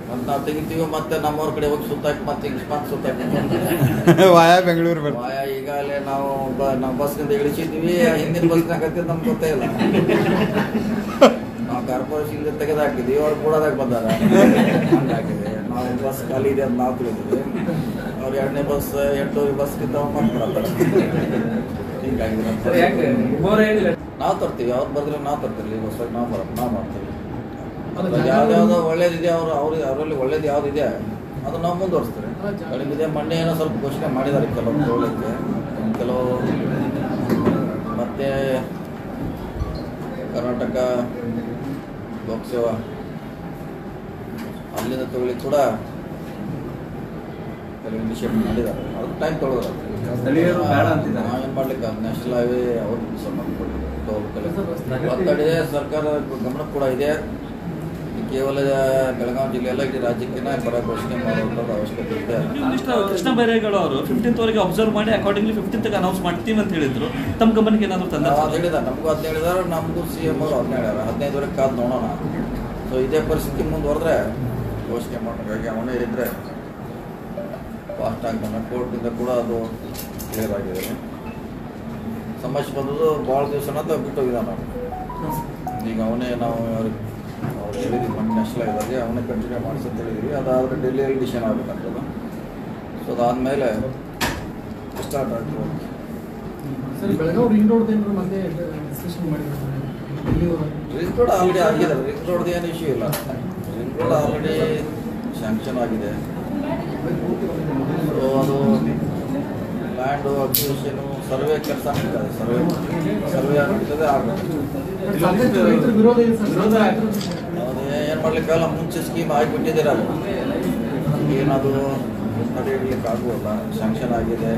ಮತ್ತೆ ನಾವು ತೆಗಿತೀವಿ ಮತ್ತೆ ನಮ್ಮವ್ರ ಕಡೆ ಹೋಗಿ ಸುತ್ತಾಕಿ ಮತ್ತೆ ಹಿಂಗೆ ಮತ್ತೆ ಸುತ್ತಾಕಿ ವಾಯ ಬೆಂಗಳೂರು ಬರ್ತದೆ ಮಾಯ ಈಗಾಗಲೇ ನಾವು ಬ- ನಾವು ಬಸ್ನಿಂದ ಇಳಿಸಿದ್ವಿ ಹಿಂದಿನ ಬಸ್ನಾಗ ಹತ್ತಿದ್ ನಮ್ಗೆ ಗೊತ್ತೇ ಇಲ್ಲ ನಾವು ಕಾರ್ಪೊರೇಷನ್ ತೆಗೆದು ಹಾಕಿದ್ವಿ ಅವ್ರು ಕೂಡದಾಗ ಬಂದಾರ ಹಂಗಾಗಿದೆ ನಾವು ಬಸ್ ಖಾಲಿ ಇದೆ ಅಂತ ನಾವು ತಿಳಿದ್ವಿ ಅವ್ರು ಎರಡನೇ ಬಸ್ ಎಂಟೂವರೆ ಬಸ್ಗಿಂತ ಮತ್ತೆ ಬರತ್ತಾರೆ ಸರ್ ಯಾಕೆ ಮೂವರ ಏನಿಲ್ಲ ನಾವು ತರ್ತೀವಿ ಅವ್ರು ಬರ್ದ್ರೆ ನಾವು ತರ್ತೀವಿ ಈ ಬಸ್ಸಾಗ ನಾವು ಬರೋದು ನಾವು ಮಾಡ್ತೀವಿ ಅದ್ರಲ್ಲಿ ಯಾವ್ದ್ಯಾವ್ದು ಒಳ್ಳೇದಿದೆ ಅವರು ಅವ್ರು ಅವರಲ್ಲಿ ಒಳ್ಳೇದು ಯಾವ್ದಿದೆ ಅದು ನಾವು ಮುಂದುವರಿಸ್ತೀವಿ ಕಡಿಮೆ ಮೊನ್ನೆ ಏನೋ ಸ್ವಲ್ಪ ಘೋಷಣೆ ಮಾಡಿದ್ದಾರೆ ಕೆಲವು ತಗೊಳ್ಳಿಕ್ಕೆ ಕೆಲವು ಮತ್ತೆ ಕರ್ನಾಟಕ ಲೋಕಸೇವಾ ಅಲ್ಲಿಂದ ತಗೊಳ್ಳಿಕ್ಕೆ ಕೂಡ ಕೆಲವು ಇನಿಷಿಯೇಟ್ ಮಾಡಿದ್ದಾರೆ ಅದು ಟೈಮ್ ತೊಗೊಳೋದು ಸ್ಥಳೀಯರು ಬೇಡ ಅಂತಿದ್ದಾರೆ. ನಾವೇನು ಮಾಡ್ಲಿಕ್ಕೆ ನ್ಯಾಷನಲ್ ಹೈವೇ ಅವ್ರಿಗೆ ಸಂಬಂಧಪಟ್ಟಿದ್ದು ಒತ್ತಡ ಇದೆ ಸರ್ಕಾರ ಗಮನ ಕೂಡ ಇದೆ ಇದು ಕೇವಲ ಬೆಳಗಾವಿ ಜಿಲ್ಲೆ ಅಲ್ಲ ಇಡೀ ರಾಜ್ಯಕ್ಕೆ ಬರ ಘೋಷಣೆ ಮಾಡುವಂಥದ್ದು ಅವಶ್ಯಕತೆ ಇದೆ ಕೃಷ್ಣ ಕೃಷ್ಣ ಬೈರೇಗೌಡ ಅವರು ಫಿಫ್ಟೀನ್ತ್ ವರೆಗೆ ಅಬ್ಸರ್ವ್ ಮಾಡಿ ಅಕಾರ್ಡಿಂಗ್ಲಿ ಫಿಫ್ಟೀನ್ತ್ ಅನೌನ್ಸ್ ಮಾಡ್ತೀವಿ ಅಂತ ಹೇಳಿದ್ರು ತಮ್ಮ ಗಮನಕ್ಕೆ ಏನಾದರೂ ತಂದ ನಾವು ಅದು ಹೇಳಿದ ನಮಗೂ ಅದನ್ನ ಹೇಳಿದಾರೆ ನಮಗೂ ಸಿ ಎಮ್ ಅವರು ಅದನ್ನ ಹೇಳ್ಯಾರ ಹದಿನೈದುವರೆಗೆ ಕಾದು ನೋಡೋಣ ಸೊ ಇದೇ ಪರಿಸ್ಥಿತಿ ಮುಂದುವರೆದ್ರೆ ಘೋಷಣೆ ಮಾಡೋಕ್ಕಾಗಿ ಅವನೇ ಇದ್ರೆ ಫಾಸ್ಟ್ ಆಗ್ತಾನೆ ಕೋರ್ಟಿಂದ ಕೂಡ ಅದು ಕ್ಲಿಯರ್ ಆಗಿದೆ ಸಮಸ್ಯೆ ಬಂದದ್ದು ಭಾಳ ದಿವಸ ಬಿಟ್ಟು ಹೋಗಿದ್ದಾನೆ ನಾವು ಈಗ ಅವನೇ ನಾವು ಅವ್ರಿಗೆ ಅವ್ರು ಹೇಳಿದ್ವಿ ಮೊನ್ನೆ ನ್ಯಾಷನಲ್ ಇದಾಗೆ ಅವನೇ ಕಂಟಿನ್ಯೂ ಮಾಡಿಸಿ ಅಂತ ಹೇಳಿದ್ವಿ ಅದಾದರೆ ಡೆಲ್ಲಿಯಲ್ಲಿ ಡಿಸಿಷನ್ ಆಗಬೇಕಂತದ್ದು ಸೊ ಅದಾದಮೇಲೆ ಸ್ಟಾರ್ಟ್ ಆಗ್ತದೆ ಸರ್ ಬೆಳಗಾವಿ ರಿಂಗ್ ರೋಡ್ ಏನಾದ್ರು ಮತ್ತೆ ಡಿಸ್ಕಷನ್ ಮಾಡಿದ್ರು ರಿಂಗ್ ರೋಡ್ ಆಲ್ರೆಡಿ ಆಗಿದೆ ರಿಂಗ್ ರೋಡ್ ಏನು ಇಶ್ಯೂ ಇಲ್ಲ ರಿಂಗ್ ರೋಡ್ ಆಲ್ರೆಡಿ ಸ್ಯಾಂಕ್ಷನ್ ಆಗಿದೆ ಸೊ ಅದು ಲ್ಯಾಂಡು ಅಕ್ವಿಷನು ಸರ್ವೆ ಕೆಲಸ ನಡೀತದೆ ಸರ್ವೆ ಸರ್ವೆ ಆಗ್ತದೆ ಆಗಬೇಕು ಸಾಕಷ್ಟು ರೈತರ ವಿರೋಧ ಇದೆ ಸರ್ ವಿರೋಧ ರೈತರು ಅದು ಏನು ಮಾಡ್ಲಿಕ್ಕಾಗಲ್ಲ ಮುಂಚೆ ಸ್ಕೀಮ್ ಆಗಿಬಿಟ್ಟಿದ್ದೀರ ಅದು ಏನದು ತಡೆ ಹಿಡ್ಲಿಕ್ಕೆ ಆಗುವಲ್ಲ ಸ್ಯಾಂಕ್ಷನ್ ಆಗಿದೆ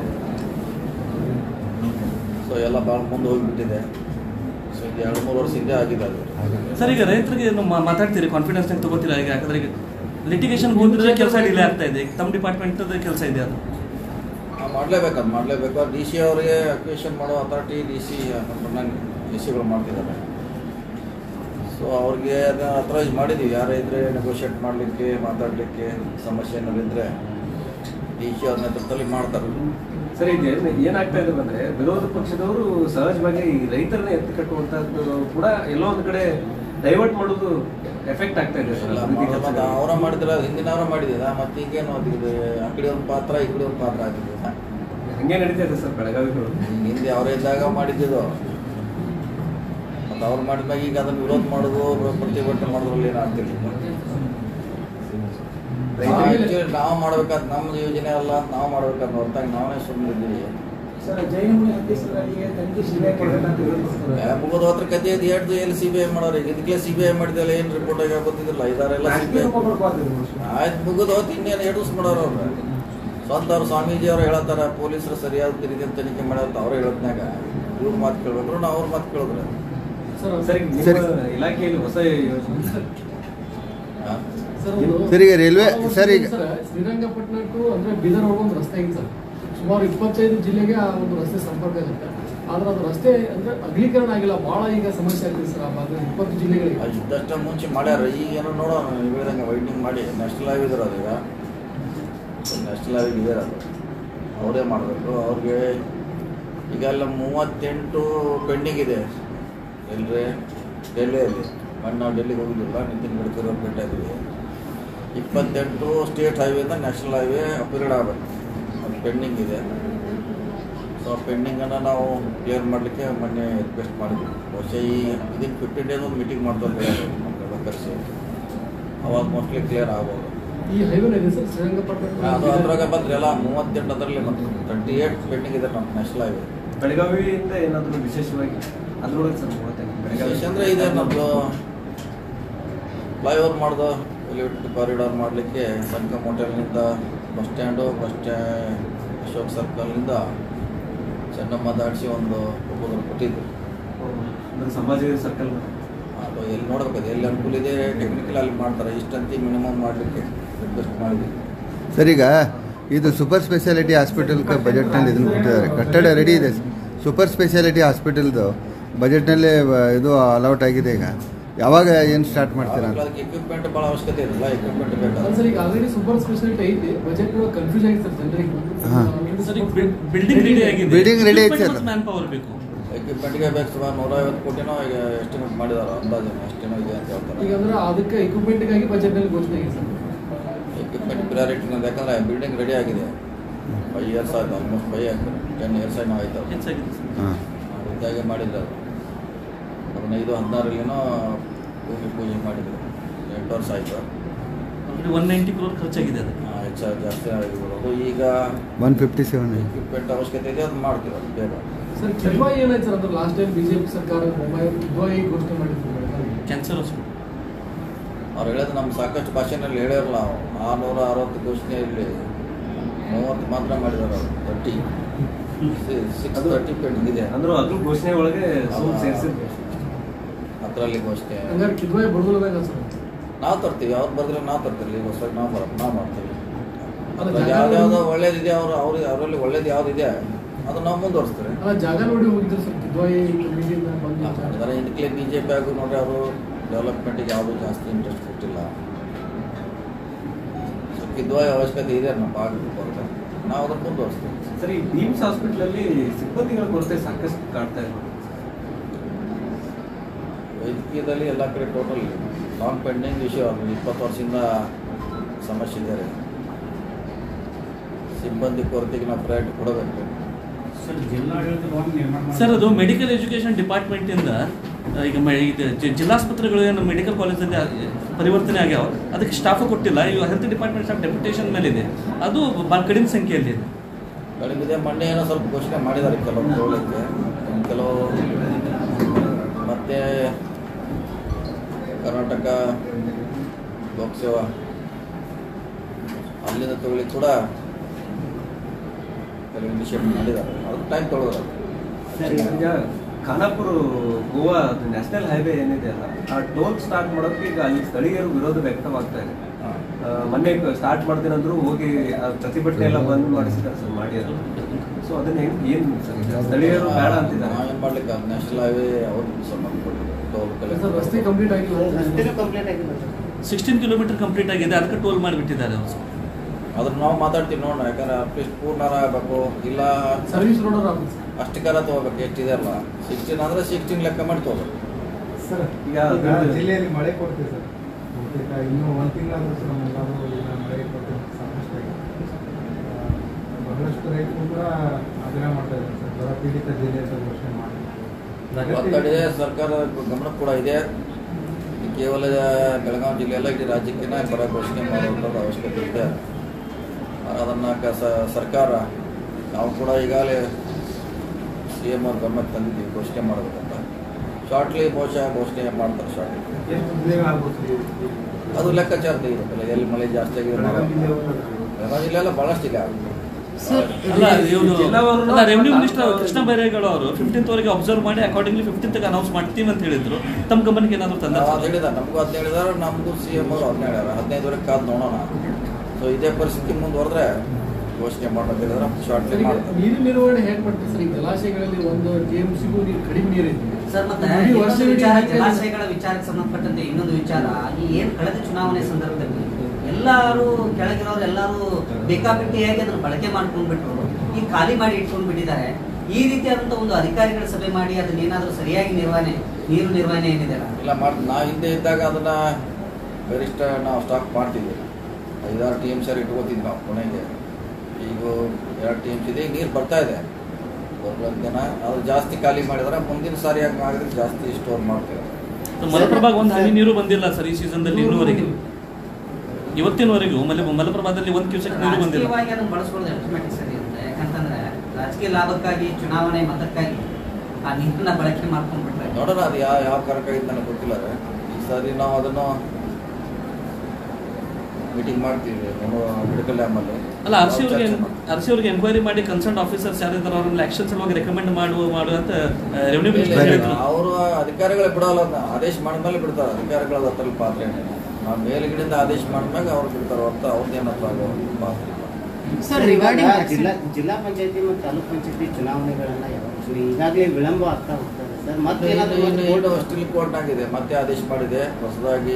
ಸೊ ಎಲ್ಲ ಭಾಳ ಮುಂದೆ ಹೋಗಿಬಿಟ್ಟಿದೆ ಸೊ ಇದು ಎರಡು ಮೂರು ವರ್ಷ ಹಿಂದೆ ಆಗಿದೆ ಅದು ಸರ್ ಈಗ ರೈತರಿಗೆ ಏನು ಮಾ- ಮಾತಾಡ್ತೀರಿ ಕಾನ್ಫಿಡೆನ್ಸ್ ಆಗಿ ತಗೋತೀರಾ ಈಗ ಯಾಕಂದ್ರೆ ಈಗ ಲಿಟಿಗೇಷನ್ ಹೋಗಿದ್ರೆ ಕೆಲಸ ಡಿಲೇ ಆಗ್ತಾ ಇದೆ ಈಗ ತಮ್ಮ ಡಿಪಾರ್ಟ್ಮೆಂಟ್ ಕೆಲಸ ಇದೆ ಅದು ನಾವು ಮಾಡಲೇಬೇಕು ಅದು ಮಾಡಲೇಬೇಕು ಡಿ ಸಿ ಅವರಿಗೆ ಅಕ್ವೇಷನ್ ಮಾಡೋ ಅಥಾರಿಟಿ ಡಿ ಸಿ ಡಿ ಸಿಗಳು ಮಾಡ್ತಿದ್ದಾರೆ ಸೊ ಅವ್ರಿಗೆ ಅದನ್ನ ಅಥರೈಸ್ ಮಾಡಿದ್ದೀವಿ ಯಾರೇ ಇದ್ದರೆ ನೆಗೋಷಿಯೇಟ್ ಮಾಡಲಿಕ್ಕೆ ಮಾತಾಡಲಿಕ್ಕೆ ಸಮಸ್ಯೆ ಏನಾದ್ರು ಇದ್ದರೆ ಡಿ ಸಿ ಅವ್ರ ನೇತೃತ್ವದಲ್ಲಿ ಮಾಡ್ತಾರೆ ಸರ್ ಇದು ಏನ್- ಏನಾಗ್ತಾ ಇದೆ ಅಂದ್ರೆ ವಿರೋಧ ಪಕ್ಷದವರು ಸಹಜವಾಗಿ ಈ ರೈತರನ್ನ ಎತ್ತು ಕಟ್ಟುವಂತದ್ದು ಕೂಡ ಎಲ್ಲೋ ಒಂದ್ ಕಡೆ ಡೈವರ್ಟ್ ಮಾಡೋದು ಎಫೆಕ್ಟ್ ಆಗ್ತಾ ಇದೆ ಸರ್ ಎಲ್ಲ ಅಭಿವೃದ್ಧಿ ಮಾಡೋದು ಮತ್ತೆ ಕೆಲ್ಸಗಳು. ಅವರ ಮಾಡಿದ್ರೆ ಹಿಂದಿನವರ ಮಾಡಿದ್ದ ಮತ್ತೆ ಈಗೇನು ಅದಿದೆ ಆ ಕಡೆ ಒಂದು ಪಾತ್ರ ಈ ಕಡೆ ಒಂದು ಪಾತ್ರ ಆಗಿದೆ ಹಂಗೆ ನಡೀತಾ ಇದೆ ಸರ್ ಬೆಳಗಾವಿಗಳು ಹಿಂದೆ ಅವರೇ ಇದ್ದಾಗ ಮಾಡಿದ್ದಿದ್ದು ಮತ್ತು ಅವ್ರು ಮಾಡಿದ್ಮ್ಯಾಗ ಈಗ ಅದನ್ನು ವಿರೋಧ ಮಾಡೋದು ಪ್ರತಿಭಟನೆ ಮಾಡೋದ್ರಲ್ಲಿ ಏನು ಆಗ್ತಿರ್ಲಿಲ್ಲ ರೈತರಿಗೆ- Actually ನಾವು ಮಾಡ್ಬೇಕಾದ್ ನಮ್ಮ ಯೋಜನೆ ಅಲ್ಲ ಅಂತ ನಾವು ಮಾಡ್ಬೇಕಾದ್ ಹೊರತಾಗಿ ನಾವೇ ಸುಮ್ಮನಿದ್ದೀವಿ ಸರ್ ಜೈನಮುನಿ ಹತ್ಯೆ ತನಿಖೆ ಸಿಬಿಐ ಕೊಡಬೇಕಂತ ವಿರೋಧಿಸ್ತಾರೆ ಮುಗಿದ ಹತ್ರ ಕತೆ ಅದು ಹೇಳ್ದು ಎಲ್ಲಿ ಸಿ ಬಿ ಐ ಮಾಡೋರು ಈಗ ಇದಕ್ಕೆ ಸಿ ಬಿ ಐ ಮಾಡಿದಲ್ಲ ಏನು ರಿಪೋರ್ಟ್ ಆಗಿ ಗೊತ್ತಿದ್ದಿಲ್ಲ ಇದಾರೆಲ್ಲ ಸಿ ಬಿ ಐ ರಾಜಕೀಯ ಒಬ್ಬರು ಆಯ್ತು ಮುಗಿದ ಹೊತ್ತು ಇನ್ನೇನು ಎಡುಸ್ ಮಾಡೋರು ಅವ್ರು ಸ್ವಂತ ಅವ್ರು ಸ್ವಾಮೀಜಿ ಅವ್ರು ಹೇಳತ್ತಾರ ಪೊಲೀಸರು ಸರಿಯಾದ ರೀತಿಯಲ್ಲಿ ತನಿಖೆ ಮಾಡ್ಯಾರ ಅವ್ರು ಹೇಳತ್ನಾಗ ಇವ್ರ ಮಾತು ಕೇಳ್ಬೇಕ್ರು ನಾವು ಅವ್ರ ಮಾತು ಕೇಳಿದ್ರೆ ಸರ್ ಸರ್ ಈಗ ನಿಮ್ಮ ಸರಿ. ಇಲಾಖೆಯಲ್ಲಿ ಹೊಸ ಯೋಜನೆ ಹಾ? ಸರ್ ಒಂದು- ಸರ್, ಈಗ ರೈಲ್ವೆ- ಸರ್, ಈಗ- ಸರ್, ಶ್ರೀರಂಗಪಟ್ಟಣ ಟು ಅಂದ್ರೆ ಬೀದರ್ ಒಳಗೆ ಒಂದು ರಸ್ತೆ ಇದೆ ಸರ್ ಸುಮಾರು ಇಪ್ಪತ್ತೈದು ಜಿಲ್ಲೆಗೆ ಆ ಒಂದು ರಸ್ತೆ ಸಂಪರ್ಕ ಇರುತ್ತೆ ಆದ್ರೆ ಅದು ರಸ್ತೆ ಅಂದ್ರೆ ಅಗಲೀಕರಣ ಆಗಿಲ್ಲ ಬಹಳ ಈಗ ಸಮಸ್ಯೆ ಆಗ್ತಿದೆ ಸರ್ ಆ ಭಾಗದ ಇಪ್ಪತ್ತು ಜಿಲ್ಲೆಗಳಿಗೆ ಅದು ಇದ್ದಷ್ಟ ಮುಂಚೆ ಮಾಡ್ಯಾರ ಈಗ ಏನೋ ನೋಡೋಣ ನೀವು ಹೇಳ್ದಂಗೆ ವೈಡ್ನಿಂಗ್ ಮಾಡಿ ನ್ಯಾಷನಲ್ ಹೈವೇ ಇದ್ರು ಅದೀಗ ನ್ಯಾಷನಲ್ ಹೈವೇ ಇದೆ ಅದು ಅವರೇ ಮಾಡಬೇಕು ಅವ್ರಿಗೆ ಈಗ ಎಲ್ಲ ಮೂವತ್ತೆಂಟು ಪೆಂಡಿಂಗ್ ಇದೆ ಎಲ್ರಿ ಡೆಲ್ಲಿಯಲ್ಲಿ ಮೊನ್ನೆ ನಾವು ಡೆಲ್ಲಿಗೆ ಹೋಗಿದ್ದಿಲ್ಲ ನಿತಿನ್ ಗಡ್ಕರಿ ಅವ್ರು ಭೇಟಿ ಆಗಿದ್ವಿ ಇಪ್ಪತ್ತೆಂಟು ಸ್ಟೇಟ್ ಹೈವೇಯಿಂದ ನ್ಯಾಷನಲ್ ಹೈವೇ ಅಪ್ಗ್ರೇಡ್ ಆಗಬೇಕು ಅದು ಪೆಂಡಿಂಗ್ ಇದೆ ಸೊ ಆ ಪೆಂಡಿಂಗನ್ನು ನಾವು ಕ್ಲಿಯರ್ ಮಾಡಲಿಕ್ಕೆ ಮೊನ್ನೆ ರಿಕ್ವೆಸ್ಟ್ ಮಾಡಿದ್ವಿ ಬಹುಶಃ ಈ ಇದನ್ನು ಫಿಫ್ಟೀನ್ ಡೇಸ್ ಒಂದು ಮೀಟಿಂಗ್ ಮಾಡ್ತಾ ಅಂತ ಹೇಳಿದ್ರು ನಮ್ಗೆಲ್ಲ ಕರೆಸಿ ಅವಾಗ ಮೋಸ್ಟ್ಲಿ ಕ್ಲಿಯರ್ ಆಗ್ಬೋದು ಈ ಹೈವೇನ ಇದೆ ಸರ್ ಶ್ರೀರಂಗಪಟ್ಟಣ to ಅದು ಬೀದರ್. ಅದ್ರಾಗ ಬಂದ್ರೆ ಎಲ್ಲ ಮೂವತ್ತೆಂಟು ಅದರಲ್ಲಿ ಬಂತು ತರ್ಟಿ ಏಟ್ ಪೆಂಡಿಂಗ್ ಇದೆ ನಮ್ಮ ನ್ಯಾಷನಲ್ ಹೈವೇ ಬೆಳಗಾವಿಯಿಂದ ಏನಾದರೂ ವಿಶೇಷವಾಗಿ ಅದ್ರೊಳಗೆ ಸರ್ ಮೂವತ್ತೈದು ವಿಶೇಷ ಅಂದರೆ ಇದೆ ನಮ್ಮದು ಫ್ಲೈಓವರ್ ಮಾಡ್ದು ಎಲಿವೇಟೆಡ್ ಕಾರಿಡಾರ್ ಮಾಡಲಿಕ್ಕೆ ಸಂಕಮ್ ಹೋಟೆಲ್ನಿಂದ ಬಸ್ ಸ್ಟ್ಯಾಂಡು ಬಸ್ ಸ್ಟ್ಯಾ ಅಶೋಕ್ ಸರ್ಕಲ್ನಿಂದ ಚೆನ್ನಮ್ಮ ದಾಟಿಸಿ ಒಂದು ಪ್ರಪೋಸಲ್ ಕೊಟ್ಟಿದ್ದು ಅಂದ್ರೆ ಸಂಭಾಜಿ ಸರ್ಕಲ್ ಅದು ಎಲ್ಲಿ ನೋಡ್ಬೇಕು ಎಲ್ಲಿ ಅನುಕೂಲ ಇದೆ ಟೆಕ್ನಿಕಲ್ ಅಲ್ಲಿ ಮಾಡ್ತಾರೆ ಇಷ್ಟಂತ ಮಿನಿಮಮ್ ಮಾಡಲಿಕ್ಕೆ ರಿಕ್ವೆಸ್ಟ್ ಮಾಡಿದ್ವಿ ಸರ್ ಈಗ ಇದು ಸೂಪರ್ ಸ್ಪೆಷಾಲಿಟಿ ಹಾಸ್ಪಿಟಲ್ ಬಜೆಟ್ನಲ್ಲಿ ಇದನ್ನು ಕೊಟ್ಟಿದ್ದಾರೆ ಕಟ್ಟಡ ರೆಡಿ ಇದೆ ಸೂಪರ್ ಸ್ಪೆಷಾಲಿಟಿ ಹಾಸ್ಪಿಟಲ್ದು ಬಜೆಟ್ನಲ್ಲೇ ಇದು ಅಲೌಟ್ ಆಗಿದೆ ಈಗ ಯಾವಾಗ ಏನು ಸ್ಟಾರ್ಟ್ ಮಾಡ್ತೀರಾ ಆಮೇಲೆ ಅದಕ್ಕೆ ಎಕ್ವಿಪ್ಮೆಂಟ್ ಭಾಳ ಅವಶ್ಯಕತೆ ಇರಲ್ಲ ಎಕ್ವಿಪ್ಮೆಂಟ್ ಬೇಕಾದ್ರೆ ಸರ್ ಈಗ ಆಲ್ರೆಡಿ ಸೂಪರ್ ಸ್ಪೆಷಾಲಿಟಿ ಐತಿ ಬಜೆಟ್ ಕನ್ಫ್ಯೂಸ್ ಆಗಿದೆ ಸರ್ ಜನರಿಗೆ ಹಾ. ಸರ್ ಈಗ ಬಿಲ್ಡಿಂಗ್ ರೆಡಿ ಆಗಿದೆ Building ready ಐತೆ ಸರ್. ಮ್ಯಾನ್ ಪವರ್ ಬೇಕು ಎಕ್ವಿಪ್ಮೆಂಟ್ಗೆ ಬೇಕು ಸುಮಾರು ನೂರೈವತ್ತು ಕೋಟಿನೋ ಈಗ ಎಸ್ಟಿಮೇಟ್ ಮಾಡಿದಾರೆ ಅಂದಾಜು ಎಷ್ಟೇನೋ ಇದೆ ಅಂತ ಈಗ ಹೇಳ್ತಾರೆ ಅಂದ್ರೆ ಅದಕ್ಕೆ ಎಕ್ವಿಪ್ಮೆಂಟ್ಗಾಗಿ ಬಜೆಟ್ನಲ್ಲಿ ಘೋಷಣೆ ಆಗಿದೆ ಸರ್ ಎಕ್ವಿಪ್ಮೆಂಟ್ ಪ್ರಿಯಾರಿಟಿ ಯಾಕಂದ್ರೆ ಬಿಲ್ಡಿಂಗ್ ರೆಡಿ ಆಗಿದೆ ಫೈವ್ ಇಯರ್ಸ್ ಆಯ್ತು ಆಲ್ಮೋಸ್ಟ್ ಫೈವ್ ಟೆನ್ ಇಯರ್ಸ್ ಏನೋ ಆಯ್ತು ಹೆಚ್ಚಾಗಿದೆ ಸರ್ ಹಾಂ ಇದ್ದಾಗೆ ಮಾಡಿದ್ರು ಅದು ಹದಿನೈದು ಹದಿನಾರಲ್ಲಿನೋ ಭೂಮಿ ಪೂಜೆ ಮಾಡಿದ್ರು ಎಂಟು ವರ್ಷ ಆಯಿತು ಆಲ್ರೆಡಿ ಒನ್ ನೈಂಟಿ ಕ್ರೋರ್ ಖರ್ಚಾಗಿದೆ ಅದು ಹೆಚ್ಚು ಜಾಸ್ತಿ ಆಗಿರೋದು ಈಗ ಒನ್ ಫಿಫ್ಟಿ ಸೆವೆನ್ ಎಕ್ವಿಪ್ಮೆಂಟ್ ಅವಶ್ಯಕತೆ ಇದೆ ಅದು ಮಾಡ್ತೀವಿ ಅದು ಬೇಗ ಸರ್ ಕಿದ್ವಾಯಿ ಏನಾಯ್ತು ಸರ್ ಅಂದ್ರೆ ಲಾಸ್ಟ್ ಟೈಮ್ ಬಿಜೆಪಿ ಸರ್ಕಾರ ಬೊಮ್ಮಾಯಿ ಕಿದ್ವಾಯಿ ಘೋಷಣೆ ಮಾಡಿದ್ರು ಕ್ಯಾನ್ಸರ್ ಹಾಸ್ಪಿಟಲ್ ಅವ್ರು ಹೇಳೋದು ನಮ್ಮ ಸಾಕಷ್ಟು ಭಾಷೆನಲ್ಲಿ ಹೇಳಿರಲ್ಲ ನಾವು ಆರುನೂರ ಅರವತ್ತು ಘೋಷಣೆಯಲ್ಲಿ ಮೂವತ್ತು ಮಾತ್ರ ಮಾಡಿದಾರೆ ಅವರು ತರ್ಟಿ ಸಿಕ್ಸ್ ತರ್ಟಿ ಪೆಂಡಿಂಗ್ ಇದೆ ಅಂದ್ರೂ ಅದ್ರ ಘೋಷಣೆ ಒಳಗೆ ಸ್ವಲ್ಪ ಸೇರಿಸಿದ್ರು ಅದರಲ್ಲಿ ಘೋಷಣೆ ಹಂಗಾರೆ ಕಿದ್ವಾಯಿ ಬಡದಲ್ದಾಗ ಸರ್ ನಾವು ತರ್ತೀವಿ ಅವ್ರು ಬರೆದ್ರೆ ನಾವು ತರ್ತೀವಿ ಈಗ ಹೊಸ ನಾವು ಬರ ನಾವು ಮಾಡ್ತೀವಿ ಅಲ್ಲ, ಅದ್ರಲ್ಲಿ ಜಾಗ ಯಾವ್ದ್ಯಾವ್ದು ಒಳ್ಳೇದಿದೆ ಅವರು ಅವ್ರು ಅವರಲ್ಲಿ ಒಳ್ಳೇದು ಯಾವ್ದಿದೆ ಅದು ನಾವು ಮುಂದುವರಿಸ್ತೀವಿ ಅಲ್ಲ ಜಾಗ ನೋಡಿ ಹೋಗಿದ್ರು ಸರ್ ಕಿದ್ವಾಯಿ ಕಮಿಟಿಯಿಂದ ಬಂದು ಅದರ ಹಿಂದಕ್ಕೆ ಬಿ ಜೆ ಪಿ ಆಗು ನೋಡ್ರಿ ಅವರು ಡೆವಲಪ್ಮೆಂಟಿಗೆ ಯಾವುದೂ ಜಾಸ್ತಿ ಇಂಟ್ರೆಸ್ಟ್ ಕೊಟ್ಟಿಲ್ಲ ಸೊ ಕಿದ್ವಾಯಿ ಅವಶ್ಯಕತೆ ಇದೆ ನಮ್ಮ ಭಾಗಕ್ಕೆ ಬರುತ್ತೆ ನಾವು ಅದನ್ನು ಮುಂದುವರಿಸ್ತೀವಿ ಸರಿ ಬೀಮ್ಸ್ ಹಾಸ್ಪಿಟಲ್ ಅಲ್ಲಿ ಸಿಬ್ಬಂದಿಗಳ ಕೊರತೆ ಸಾಕಷ್ಟು ಕಾಡ್ತಾ ಇದೆ ವೈದ್ಯಕೀಯದಲ್ಲಿ ಎಲ್ಲ ಕಡೆ ಟೋಟಲ್ ಲಾಂಗ್ ಪೆಂಡಿಂಗ್ ಇಶ್ಯೂ ಅದು ಇಪ್ಪತ್ತು ವರ್ಷದಿಂದ ಸಮಸ್ಯೆ ಇದೆ ರೀ ಸಿಬ್ಬಂದಿ ಕೊರತೆಗೆ ನಾವು ಪ್ರಯಾರಿಟಿ ಕೊಡಬೇಕು ಸರ್ ಜಿಲ್ಲಾಡಳಿತವನ್ನು ನಿರ್ಮಾಣ ಸರ್ ಅದು ಮೆಡಿಕಲ್ ಎಜುಕೇಷನ್ ಡಿಪಾರ್ಟ್ಮೆಂಟಿಂದ ಆ, ಈಗ ಮ- ಇದು ಜಿ- ಜಿಲ್ಲಾಸ್ಪತ್ರೆಗಳು ಏನು ಮೆಡಿಕಲ್ ಕಾಲೇಜಲ್ಲಿ ಆ- ಪರಿವರ್ತನೆ ಆಗ್ಯಾವ ಅದಕ್ಕೆ ಸ್ಟಾಫ್ ಕೊಟ್ಟಿಲ್ಲ ಇವಾಗ ಹೆಲ್ತ್ ಡಿಪಾರ್ಟ್ಮೆಂಟ್ ಸ್ಟಾಫ್ ಡೆಪ್ಯುಟೇಷನ್ ಮೇಲೆ ಇದೆ ಅದು ಭಾಳ ಕಡಿಮೆ ಸಂಖ್ಯೆಯಲ್ಲಿ ಇದೆ ಕಡಿಮೆ ಮೊನ್ನೆ ಏನೋ ಸ್ವಲ್ಪ ಘೋಷಣೆ ಮಾಡಿದ್ದಾರೆ ಕೆಲವು ತಗೊಳ್ಳಿಕ್ಕೆ ಕೆಲವು ಮತ್ತೆ ಕರ್ನಾಟಕ ಲೋಕಸೇವಾ ಅಲ್ಲಿಂದ ತಗೊಳ್ಳಿಕ್ಕೆ ಕೂಡ ಕೆಲವು ಇನಿಷಿಯೇಟ್ ಮಾಡಿದ್ದಾರೆ ಅದಕ್ಕೆ ಟೈಮ್ ತೊಗೊಳೋದು ಈಗ ಖಾನಾಪುರ ಗೋವಾ ಅದು ನ್ಯಾಷನಲ್ ಹೈವೇ ಏನಿದೆ ಅಲ್ಲ ಆ ಟೋಲ್ ಸ್ಟಾರ್ಟ್ ಮಾಡೋಕೆ ಈಗ ಅಲ್ಲಿ ಸ್ಥಳೀಯರು ವಿರೋಧ ವ್ಯಕ್ತವಾಗ್ತಾ ಇದೆ ಆ, ಮೊನ್ನೆ ಸ್ಟಾರ್ಟ್ ಮಾಡ್ತೀನಂದ್ರು ಹೋಗಿ ಆ ಪ್ರತಿಭಟನೆ ಎಲ್ಲ ಬಂದ್ ಮಾಡಿಸಿದ್ದಾರೆ ಸರ್ ಮಾಡಿ ಅದು ಸೊ ಅದನ್ನ ಹೆಂಗ್ ಏನ್ ಸರ್ ಈಗ ಸ್ಥಳೀಯರು ಬೇಡ ಅಂತಿದ್ದಾರೆ ನಾವೇನು ಮಾಡ್ಲಿಕ್ಕೆ ನ್ಯಾಷನಲ್ ಹೈವೇ ಅವ್ರಿಗೆ ಸಂಬಂಧಪಟ್ಟಿದೆ ಟೋಲ್ ಸರ್ ರಸ್ತೆ ಕಲೆಕ್ಟ್ ಕಂಪ್ಲೀಟ್ ಆಗಿಲ್ಲ ರಸ್ತೆನೂ ಕಂಪ್ಲೀಟ್ ಆಗಿಲ್ಲ ಸರ್ ಸಿಕ್ಸ್ಟೀನ್ ಕಿಲೋಮೀಟರ್ ಕಂಪ್ಲೀಟ್ ಆಗಿದೆ ಅದಕ್ಕೆ ಟೋಲ್ ಮಾಡಿಬಿಟ್ಟಿದ್ದಾರೆ ಅವರು ಅದ್ರ ನಾವು ಮಾತಾಡ್ತೀವಿ ನೋಡೋಣ ಯಾಕಂದ್ರೆ ಅಟ್ಲೀಸ್ಟ್ ಪೂರ್ಣರ ಆಗಬೇಕು ಇಲ್ಲ ಸರ್ವಿಸ್ ರೋಡರ್ ಆಫೀಸ್ ಅಷ್ಟಕ್ಕಾರ ತೊಗೋಬೇಕು ಎಷ್ಟಿದೆ ಅಲ್ಲ ಸಿಕ್ಸ್ಟೀನ್ ಅಂದರೆ ಸಿಕ್ಸ್ಟೀನ್ ಲೆಕ್ಕ ಮಾಡಿ ತೊಗೋಬೇಕು ಸರ್ ಈಗ ಈಗ ಅದು- ಜಿಲ್ಲೆಯಲ್ಲಿ ಮಳೆ ಕೊಡ್ತೀವಿ ಸರ್ ಬಹುತೇಕ ಇನ್ನೂ ಒಂದು ತಿಂಗಳಾದರೂ ಸರ್ ನಮ್ಮೆಲ್ಲರೂ ಈಗ ಮಳೆ ಕೊಡ್ತೀವಿ ಸಾಕಷ್ಟು ಆಗಿದೆ. ಆ, ಬಹಳಷ್ಟು ರೈತರು ಕೂಡ ಆಗ್ರಹ ಮಾಡ್ತಾ ಇದ್ದಾರೆ ಸರ್ ಬರ ಪೀಡಿತ ಜಿಲ್ಲೆ ಅಂತ ಘೋಷಣೆ ಮಾಡಿ ಒತ್ತಡ ಸರ್ಕಾರ ಗಮನ ಕೂಡ ಇದೆ ಇದು ಕೇವಲ ಬೆಳಗಾವಿ ಜಿಲ್ಲೆ ಅಲ್ಲ ಇಡೀ ರಾಜ್ಯಕ್ಕಿನ ಬರ ಘೋಷಣೆ ಮಾಡುವಂಥದ್ದು ಅವಶ್ಯಕತೆ ಇದೆ ಅದನ್ನು ಕ ಸ- ಸರ್ಕಾರ ನಾವು ಕೂಡ ಈಗಾಗಲೇ ಸಿ ಎಮ್ ಅವ್ರ ಗಮನಕ್ಕೆ ತಂದಿದ್ದೀವಿ ಘೋಷಣೆ ಮಾಡಬೇಕಂತ ಶಾರ್ಟ್ಲಿ ಬಹುಶಃ ಘೋಷಣೆ ಮಾಡ್ತಾರೆ ಶಾರ್ಟ್ಲಿ ಎಷ್ಟು ಜಿಲ್ಲೆಗಳು ಆಗ್ಬೋದು ಅದು ಲೆಕ್ಕಾಚಾರ ತೆಗಿಬೇಕಲ್ಲ ಎಲ್ಲಿ ಮಳೆ ಜಾಸ್ತಿ ಆಗಿದೆ ಬೆಳಗಾವಿ ಜಿಲ್ಲೆ ಮಾಡೋದು. ಬೆಳಗಾವಿ ಜಿಲ್ಲೆ ಎಲ್ಲ ಭಾಳಷ್ಟು ಇದೆ ಆಗುತ್ತೆ ಅಲ್ಲ ಇವರು ಜಿಲ್ಲಾವಾರು ಅಲ್ಲ ರೆವಿನ್ಯೂ ಮಿನಿಸ್ಟರ್ ಅಥವಾ- ಕೃಷ್ಣ ಬೈರೇಗೌಡ ಅವರು ಫಿಫ್ಟೀನ್ತ್ ವರೆಗೆ ಅಬ್ಸರ್ವ್ ಮಾಡಿ ಅಕಾರ್ಡಿಂಗ್ಲಿ ಫಿಫ್ಟೀನ್ತ್ ಅನೌನ್ಸ್ ಮಾಡ್ತೀವಿ ಅಂತ ಹೇಳಿದ್ರು ತಮ್ಮ ಗಮನಕ್ಕೆ ಏನಾದ್ರು ತಂದ ನಾವು ಅದು ಹೇಳಿದ ನಮಗೂ ಅದನ್ನ ಹೇಳಿದಾರೆ ನಮಗೂ ಸಿ ಎಮ್ ಅವರು ಅದನ್ನ ಹೇಳ್ಯಾರ ಹದಿನೈದುವರೆಗೆ ಕಾದು ನೋಡೋಣ ಸೊ ಇದೇ ಪರಿಸ್ಥಿತಿ ಮುಂದುವರೆದ್ರೆ ಘೋಷಣೆ ಮಾಡೋದು ಹೇಳಿದ್ರೆ ಶಾರ್ಟ್ಲಿ ಸರ್ ಈಗ ಮಾಡ್ತಾರೆ ನೀರಿನ ನಿರ್ವಹಣೆ ಹೇಗೆ ಮಾಡ್ತೀವಿ ಸರ್ ಈಗ ಜಲಾಶಯಗಳಲ್ಲಿ ಒಂದು ಟಿ ಎಂ ಸಿಗೂ ನೀರು ಕಡಿಮೆ ನೀರಿದೆ ಸರ್ ಮತ್ತೆ ಇಡೀ ವರ್ಷ ಇನ್ನೊಂದು ಇಡೀ ವಿಚಾರ ಹಾಕಿದ್ರೆ- ಜಲಾಶಯಗಳ ವಿಚಾರಕ್ಕೆ ಸಂಬಂಧಪಟ್ಟಂತೆ ಇನ್ನೊಂದು ವಿಚಾರ ಈ ಏನ್ ಕಳೆದ ಚುನಾವಣೆ ಸಂದರ್ಭದಲ್ಲಿ ಎಲ್ಲರೂ ಕೆಳಗಿರೋರು ಎಲ್ಲರೂ ಬೇಕಾಬಿಟ್ಟಿಯಾಗಿ ಅದನ್ನು ಬಳಕೆ ಮಾಡ್ಕೊಂಡ್ಬಿಟ್ರು ಈ ಖಾಲಿ ಮಾಡಿ ಇಟ್ಕೊಂಡ್ ಬಿಟ್ಟಿದ್ದಾರೆ ಈ ರೀತಿಯಾದಂತ ಒಂದು ಅಧಿಕಾರಿಗಳ ಸಭೆ ಮಾಡಿ ಅದನ್ನ ಏನಾದ್ರೂ ಸರಿಯಾಗಿ ನಿರ್ವಹಣೆ ನೀರು ನಿರ್ವಹಣೆ ಏನಿದೆ ಇಲ್ಲ ಮಾಡಿ ನಾವು ಹಿಂದೆ ಇದ್ದಾಗ ಅದನ್ನ ಗರಿಷ್ಠ ನಾವು ಸ್ಟಾಕ್ ಮಾಡ್ತಿದ್ವಿ ಐದಾರು ಟಿ ಎಮ್ ಸರ್ ಇಟ್ಕೋತಿದ್ವಿ ನಾವು ಕೊನೆಗೆ ಈಗ ಎರಡು ಟಿ ಎಮ್ಸ್ ಇದೆ ನೀರು ಬರ್ತಾ ಇದೆ ಬರುವಂತ ಜನ ಅದು ಜಾಸ್ತಿ ಖಾಲಿ ಮಾಡಿದ್ರೆ ಮುಂದಿನ ಸಾರಿ ಹಂಗೆ ಆಗಿದ್ರೆ ಜಾಸ್ತಿ ಸ್ಟೋರ್ ಮಾಡ್ತೀವಿ ಮಲಪ್ರಭಾಗ ಒಂದು ಹನಿ ನೀರು ಬಂದಿಲ್ಲ ಸರ್ ಈ ಸೀಸನ್ದಲ್ಲಿ ಇನ್ನೂವರೆಗೆ ಇವತ್ತಿನವರೆಗೂ ಮಲೆ ಮಲಪ್ರಭಾದಲ್ಲಿ ಒಂದು ಕ್ಯೂಸೆಕ್ ನೀರು ಬಂದಿಲ್ಲ ರಾಜಕೀಯವಾಗಿ ಅದನ್ನು ಬಳಸ್ಕೊಳ್ಳೋದು ಆಟೋಮೆಟಿಕ್ ಸರಿ ಇರುತ್ತೆ ಯಾಕಂತಂದ್ರೆ ರಾಜಕೀಯ ಲಾಭಕ್ಕಾಗಿ ಚುನಾವಣೆ ಮತಕ್ಕಾಗಿ ಆ ನೀರನ್ನ ಬಳಕೆ ಮಾಡ್ಕೊಂಡ್ಬಿಟ್ರೆ ನೋಡೋಣ ಅದು ಯಾವ ಯಾವ ಕಾರಣಕ್ಕಾಗಿ ನನಗೆ ಗೊತ್ತಿಲ್ಲ ರೀ. ಈ ಸಾರಿ ನಾವು ಅದನ್ನು ಮೀಟಿಂಗ್ ಮಾಡ್ತೀವಿ ಮೆಡಿಕಲ್ ಲ್ಯಾಬಲ್ಲಿ ಅಲ್ಲ ಆರ್ ಸಿ ಅವ್ರಿಗೆ ಆರ್ ಸಿ ಅವ್ರಿಗೆ ಎಂಕ್ವೈರಿ ಮಾಡಿ ಕನ್ಸರ್ನ್ ಆಫೀಸರ್ಸ್ ಯಾರಿದ್ದಾರೆ ಅವ್ರನ್ನ ಆಕ್ಷನ್ ಸಲುವಾಗಿ ರೆಕಮೆಂಡ್ ಮಾಡುವ ಮಾಡುವ ಅಂತ ರೆವಿನ್ಯೂ ಮಿನಿಸ್ಟರ್ ಹೇಳಿದ್ರು ಅವರು ಅಧಿಕಾರಿಗಳೇ ಬಿಡೋಲ್ಲ ಅದನ್ನ ಆದೇಶ ಮಾಡಿದ್ಮೇಲೆ ಬಿಡ್ತಾರೆ ಅಧಿಕಾರಿಗಳ ಹತ್ರ ಪಾತ್ರ ಏನಿಲ್ಲ ನಾವು ಮೇಲ್ಗಡೆಯಿಂದ ಆದೇಶ ಮಾಡಿದ್ಮ್ಯಾಗ ಅವ್ರು ಬಿಡ್ತಾರೆ ಹೊರತು ಅವ್ರದ್ದೇನ ಹತ್ರ ಆಗೋ ಪಾತ್ರ ಇಲ್ಲ. ಸರ್ ಇವಾಗ ಜಿಲ್ಲಾ ಜಿಲ್ಲಾ ಪಂಚಾಯತಿ ಮತ್ತು ತಾಲೂಕ್ ಪಂಚಾಯತಿ ಚುನಾವಣೆಗಳೆಲ್ಲ ಯಾವಾಗ ಶುರು? ಈಗಾಗಲೇ ವಿಳಂಬ ಆಗ್ತಾ ಹೋಗ್ತದೆ ಸರ್ ಮತ್ತೆ ಮತ್ತೆ ಇನ್ನು ಇನ್ನು ಏನಾದರೂ ಇನ್ನು ಸ್ಟಿಲ್ ಕೋರ್ಟ್ ಆಗಿದೆ ಮತ್ತೆ ಆದೇಶ ಮಾಡಿದೆ ಹೊಸದಾಗಿ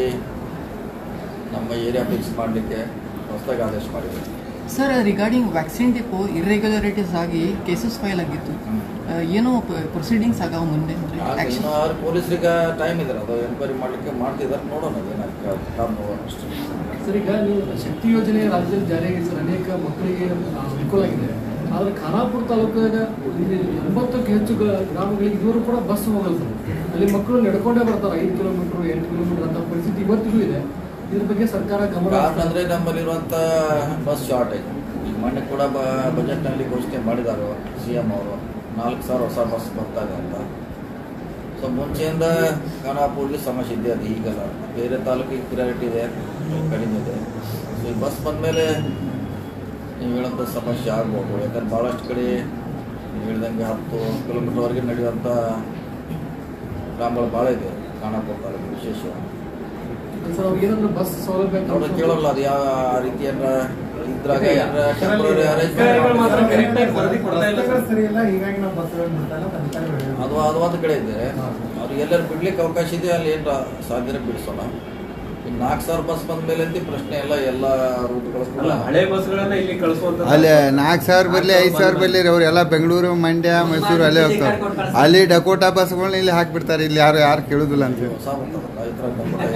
ನಮ್ಮ ಏರಿಯಾ ಫಿಕ್ಸ್ ಮಾಡಲಿಕ್ಕೆ ಹೊಸದಾಗಿ ಆದೇಶ ಮಾಡಿದೆ sir regarding vaccine depot irregularities ಆಗಿ ಕೇಸಸ್ ಫೈಲ್ ಆಗಿತ್ತು ಆ, ಏನೋ ಪ್ರೊಸೀಡಿಂಗ್ಸ್ ಆಗಾವ ಮುಂದೆ ಅಂದ್ರೆ ಆಗ ಆಕ್ಷನ್ ಇನ್ನು ಅವ್ರ ಪೊಲೀಸರಿಗೆ ಟೈಮ್ ಇದೆ ಅದು ಎನ್ಕ್ವೈರಿ ಮಾಡಲಿಕ್ಕೆ ಮಾಡ್ತಿದ್ದಾರೆ ನೋಡೋಣ ಏನಾಗ್ತದೆ ಕಾದು ಅಷ್ಟೇ ಸರ್ ಈಗ ನೀವು ಶಕ್ತಿ ಯೋಜನೆ ರಾಜ್ಯದಲ್ಲಿ ಜಾರಿಯಾಗಿದೆ ಸರ್ ಅನೇಕ ಮಕ್ಕಳಿಗೆ ಆ, ಅನುಕೂಲ ಆಗಿದೆ ಆದರೆ ಖಾನಾಪುರ ತಾಲೂಕಿನಾಗ ಇಲ್ಲಿ ಎಂಬತ್ತಕ್ಕೂ ಹೆಚ್ಚು ಗ- ಗ್ರಾಮಗಳಿಗೆ ಇದುವರೆಗೂ ಕೂಡ ಬಸ್ ಹೋಗಲ್ಲ ಸರ್ ಅಲ್ಲಿ ಮಕ್ಕಳು ನಡ್ಕೊಂಡೇ ಬರ್ತಾರೆ ಐದು ಕಿಲೋಮೀಟರ್ ಎಂಟು ಕಿಲೋಮೀಟರ್ ಅಂತ ಪರಿಸ್ಥಿತಿ ಇವತ್ತಿಗೂ ಇದೆ ಇದ್ರ ಬಗ್ಗೆ ಸರ್ಕಾರ ಗಮನ ಕಾರಣ ಅಂದರೆ ನಮ್ಮಲ್ಲಿರುವಂಥ ಬಸ್ ಶಾರ್ಟೇಜ್ ಈಗ ಮೊನ್ನೆ ಕೂಡ ಬ ಬಜೆಟ್ನಲ್ಲಿ ಘೋಷಣೆ ಮಾಡಿದ್ದಾರೆ ಸಿ ಎಮ್ ಅವರು ನಾಲ್ಕು ಸಾವಿರ ಹೊಸ ಬಸ್ ಬರ್ತಾ ಇದೆ ಅಂತ ಸೊ ಮುಂಚೆಯಿಂದ ಖಾನಾಪುರ್ಗೆ ಸಮಸ್ಯೆ ಇದೆ ಅದು ಈಗಲ್ಲ ಬೇರೆ ತಾಲೂಕಿಗೆ ಪ್ರಿಯಾರಿಟಿ ಇದೆ ಕಡಿಮೆ ಇದೆ ಸೊ ಈ ಬಸ್ ಬಂದಮೇಲೆ ನೀವು ಹೇಳೋಂಥ ಸಮಸ್ಯೆ ಆಗ್ಬೋದು ಯಾಕಂದ್ರೆ ಭಾಳಷ್ಟು ಕಡೆ ನೀವು ಹೇಳ್ದಂಗೆ ಹತ್ತು ಕಿಲೋಮೀಟರ್ವರೆಗೆ ನಡೆಯುವಂಥ ಗ್ರಾಮಗಳು ಭಾಳ ಇದೆ ಖಾನಾಪುರ ತಾಲೂಕು ವಿಶೇಷವಾಗಿ ಸರ್ ಅವ್ರಿಗೆ ಏನಾದ್ರು ಬಸ್ ಸೌಲಭ್ಯ ನೋಡ್ರಿ ಕೇಳಲ್ಲ ಅದು ಯಾವ ರೀತಿಯನ್ನ ಇದ್ರಾಗ ಅಧಿಕಾರಿಗಳು ಮಾತ್ರ correct ಆಗಿ ವರದಿ ಕೊಡ್ತಾ ಇಲ್ಲ ಸರ್. ಸರಿ ಇಲ್ಲ ಹೀಗಾಗಿ ನಾವು ಬಸ್ಗಳು ಬಿಡ್ತಾ ಇಲ್ಲ ಅಂತ ಅಧಿಕಾರಿಗಳು ಹೇಳಿದ್ರು. ಅದು ಅದು ಒಂದು ಕಡೆ ಇದೆ ಅವ್ರಿಗೆ ಎಲ್ಲರೂ ಬಿಡ್ಲಿಕ್ಕೆ ಅವಕಾಶ ಇದೆ ಅಲ್ಲಿ ಏನು ಸಾಧ್ಯತೆ ಬಿಡಿಸೋಣ ಇನ್ನು ನಾಲ್ಕು ಸಾವಿರ ಬಸ್ ಬಂದ ಮೇಲೆ ಅಂತ ಪ್ರಶ್ನೆ ಎಲ್ಲ ಎಲ್ಲ ರೂಟ್ಗಳು ಕೂಡ ಅಲ್ಲ ಹಳೆ ಬಸ್ಗಳನ್ನ ಇಲ್ಲಿ ಕಳಿಸುವಂತ ಅಲ್ಲಿ ನಾಲ್ಕು ಸಾವಿರ ಬರಲಿ ಐದು ಸಾವಿರ ಬರಲಿ ಅವರೆಲ್ಲ ಬೆಂಗಳೂರು ಮಂಡ್ಯ ಮೈಸೂರು ಅಲ್ಲೇ ಹೋಗ್ತಾರೆ ಅಲ್ಲಿ ಡಕೋಟಾ ಬಸ್ಗಳನ್ನ ಇಲ್ಲಿ ಹಾಕ್ಬಿಡ್ತಾರೆ ಇಲ್ಲಿ ಯಾರು ಯಾರು ಕೇಳೋದಿಲ್ಲ ಅಂತ ಹೊಸ ಬಂತದಲ್ಲ ಈ ಥರ ಬಂದ್ಬಿಟ್ಟೆ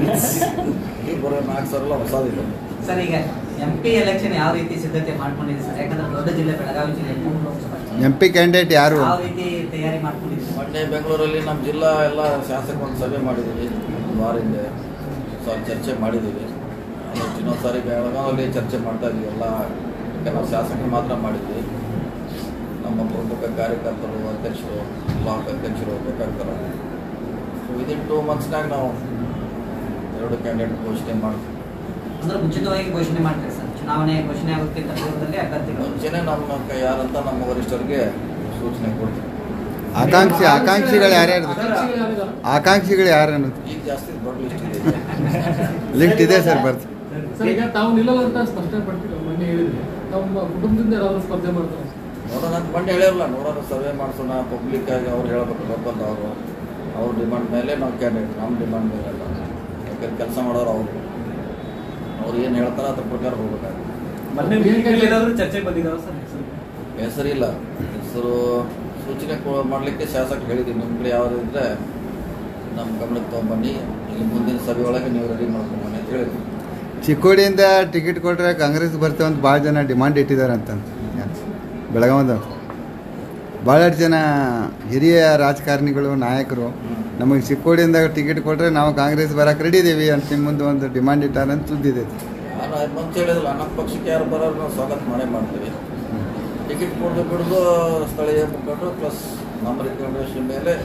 ಈಗ ಬರೋ ನಾಲ್ಕು ಸಾವಿರ ಎಲ್ಲ ಹೊಸದಿದೆ ಸರ್ ಈಗ ಎಂ ಪಿ ಎಲೆಕ್ಷನ್ ಯಾವ ರೀತಿ ಸಿದ್ಧತೆ ಮಾಡ್ಕೊಂಡಿದೆ ಸರ್ ಯಾಕಂದ್ರೆ ದೊಡ್ಡ ಜಿಲ್ಲೆ ಬೆಳಗಾವಿ ಜಿಲ್ಲೆ ಮೂರು ಲೋಕಸಭಾ ಕ್ಷೇತ್ರ. ಎಂ ಪಿ ಕ್ಯಾಂಡಿಡೇಟ್ ಯಾರು ಯಾವ ರೀತಿ ತಯಾರಿ ಮಾಡ್ಕೊಂಡಿದ್ದೀರಿ ಮೊನ್ನೆ ಬೆಂಗಳೂರಲ್ಲಿ ನಮ್ಮ ಜಿಲ್ಲಾ ಎಲ್ಲ ಶಾಸಕ ಒಂದು ಸಭೆ ಮಾಡಿದ್ದೀವಿ ಒಂದು ವಾರ ಹಿಂದೆ ಸೊ ಅಲ್ಲಿ ಚರ್ಚೆ ಮಾಡಿದ್ದೀವಿ ನೆಕ್ಸ್ಟ್ ಇನ್ನೊಂದು ಸಾರಿ ಬೆಳಗಾವಲ್ಲಿ ಚರ್ಚೆ ಮಾಡ್ತಾ ಇದ್ವಿ ಎಲ್ಲ ಯಾಕೆ ನಾವು ಶಾಸಕರು ಮಾತ್ರ ಮಾಡಿದ್ವಿ ನಮ್ಮ ಪ್ರಮುಖ ಕಾರ್ಯಕರ್ತರು ಅಧ್ಯಕ್ಷರು ಬ್ಲಾಕ್ ಅಧ್ಯಕ್ಷರು ಬೇಕಾಗ್ತಾರೆ ಸೊ ವಿದಿನ್ ಟೂ ಮಂತ್ಸ್ನಾಗ ನಾವು ಎರಡು ಕ್ಯಾಂಡಿಡೇಟ್ ಘೋಷಣೆ ಮಾಡ್ತೀವಿ ಅಂದ್ರೆ ಮುಂಚಿತವಾಗಿ ಘೋಷಣೆ ಮಾಡ್ತಾರೆ ಸರ್ ಚುನಾವಣೆ ಘೋಷಣೆ ಆಗೋಕ್ಕಿಂತ ಪೂರ್ವದಲ್ಲಿ ಅಭ್ಯರ್ಥಿಗಳು ಮುಂಚೆನೇ ನಮ್ಮ ಕ- ಯಾರಂತ ನಮ್ಮ ವರಿಷ್ಠರಿಗೆ ಸೂಚನೆ ಕೊಡ್ತೀವಿ ಆಕಾಂಕ್ಷಿ ಆಕಾಂಕ್ಷಿಗಳು ಯಾರ್ಯಾರು ಆಕಾಂಕ್ಷಿಗಳು ಯಾರಿದ್ದಾರೆ? ಆಕಾಂಕ್ಷಿಗಳು ಯಾರು ಅನ್ನೋದು ಈಗ ಜಾಸ್ತಿ ದೊಡ್ಡ ಲಿಸ್ಟ್ ಇದೆ ಲಿಸ್ಟ್ ಇದೆ ಸರ್ ಬರ್ತೀವಿ ಸರ್ ಈಗ ತಾವು ನಿಲ್ಲಲ್ಲ ಅಂತ ಸ್ಪಷ್ಟಪಟ್ಟು ಮೊನ್ನೆ ಹೇಳಿದ್ರಿ ತಮ್ಮ ಕುಟುಂಬದಿಂದ ಯಾರಾದ್ರೂ ಸ್ಪರ್ಧೆ ಮಾಡ್ತಾರೆ ನೋಡೋಣ ಅಂತ ಬಂದು ಹೇಳಿರಲ್ಲ ನೋಡೋಣ ಸರ್ವೆ ಮಾಡಿಸೋಣ ಪಬ್ಲಿಕ್ ಆಗಿ ಅವ್ರು ಹೇಳಬೇಕು ಲೋಕಲ್ ಅವರು ಅವ್ರ ಡಿಮಾಂಡ್ ಮೇಲೆ ನಾವು ಕ್ಯಾಂಡಿಡೇಟ್ ನಮ್ಮ ಡಿಮಾಂಡ್ ಮೇಲೆ ಅಲ್ಲ ಯಾಕಂದ್ರೆ ಕೆಲಸ ಮಾಡೋರು ಅವರು ಅವ್ರು ಏನು ಹೇಳ್ತಾರೆ ಅದ್ರ ಪ್ರಕಾರ ಹೋಗ್ಬೇಕಾಗುತ್ತೆ ಮೊನ್ನೆ meeting ಅಲ್ಲಿ ಏನಾದ್ರು ಚರ್ಚೆ ಬಂದಿದಾವ ಸರ್ ಹೆಸರು? ಹೆಸರಿಲ್ಲ ಹೆಸರು ಸೂಚನೆ ಕೊ- ಮಾಡಲಿಕ್ಕೆ ಶಾಸಕರು ಹೇಳಿದ್ದೀವಿ ನಿಮ್ಮ ಕಡೆ ಯಾವ್ದು ಇದ್ದರೆ ನಮ್ಮ ಗಮನಕ್ಕೆ ತೊಗೊಂಬನ್ನಿ ಇಲ್ಲಿ ಮುಂದಿನ ಸಭೆ ಒಳಗೆ ನೀವು ರೆಡಿ ಮಾಡ್ಕೊಂಬನ್ನಿ ಅಂತ ಹೇಳಿದ್ವಿ ಚಿಕ್ಕೋಡಿಯಿಂದ ಟಿಕೆಟ್ ಕೊಟ್ಟರೆ ಕಾಂಗ್ರೆಸ್ ಬರ್ತೇವೆ ಅಂತ ಭಾಳ ಜನ ಡಿಮಾಂಡ್ ಇಟ್ಟಿದ್ದಾರೆ ಅಂತ ಬೆಳಗಾವದ ಭಾಳಷ್ಟು ಜನ ಹಿರಿಯ ರಾಜಕಾರಣಿಗಳು ನಾಯಕರು ನಮಗೆ ಚಿಕ್ಕೋಡಿಯಿಂದ ಟಿಕೆಟ್ ಕೊಟ್ಟರೆ ನಾವು ಕಾಂಗ್ರೆಸ್ ಬರಕ್ಕೆ ರೆಡಿ ಇದ್ದೀವಿ ಅಂತ ನಿಮ್ಮ ಮುಂದೆ ಒಂದು ಡಿಮಾಂಡ್ ಇಟ್ಟಾರೆ ಅಂತ ಸುದ್ದಿದೆ ನಾನು ಅದ್ ಮುಂಚೆ ಹೇಳಿದ್ರಲ್ಲ ನಮ್ಮ ಪಕ್ಷಕ್ಕೆ ಯಾರು ಬರೋರು ನಾವು ಸ್ವಾಗತ ಮಾಡೇ ಮಾಡ್ತೀವಿ ಟಿಕೆಟ್ ಕೊಡೋದು ಬಿಡೋದು ಸ್ಥಳೀಯ ಮುಖಂಡರು ಪ್ಲಸ್ ನಮ್ಮ ರಿಕಮೆಂಡೇಶನ್ ಮೇಲೆ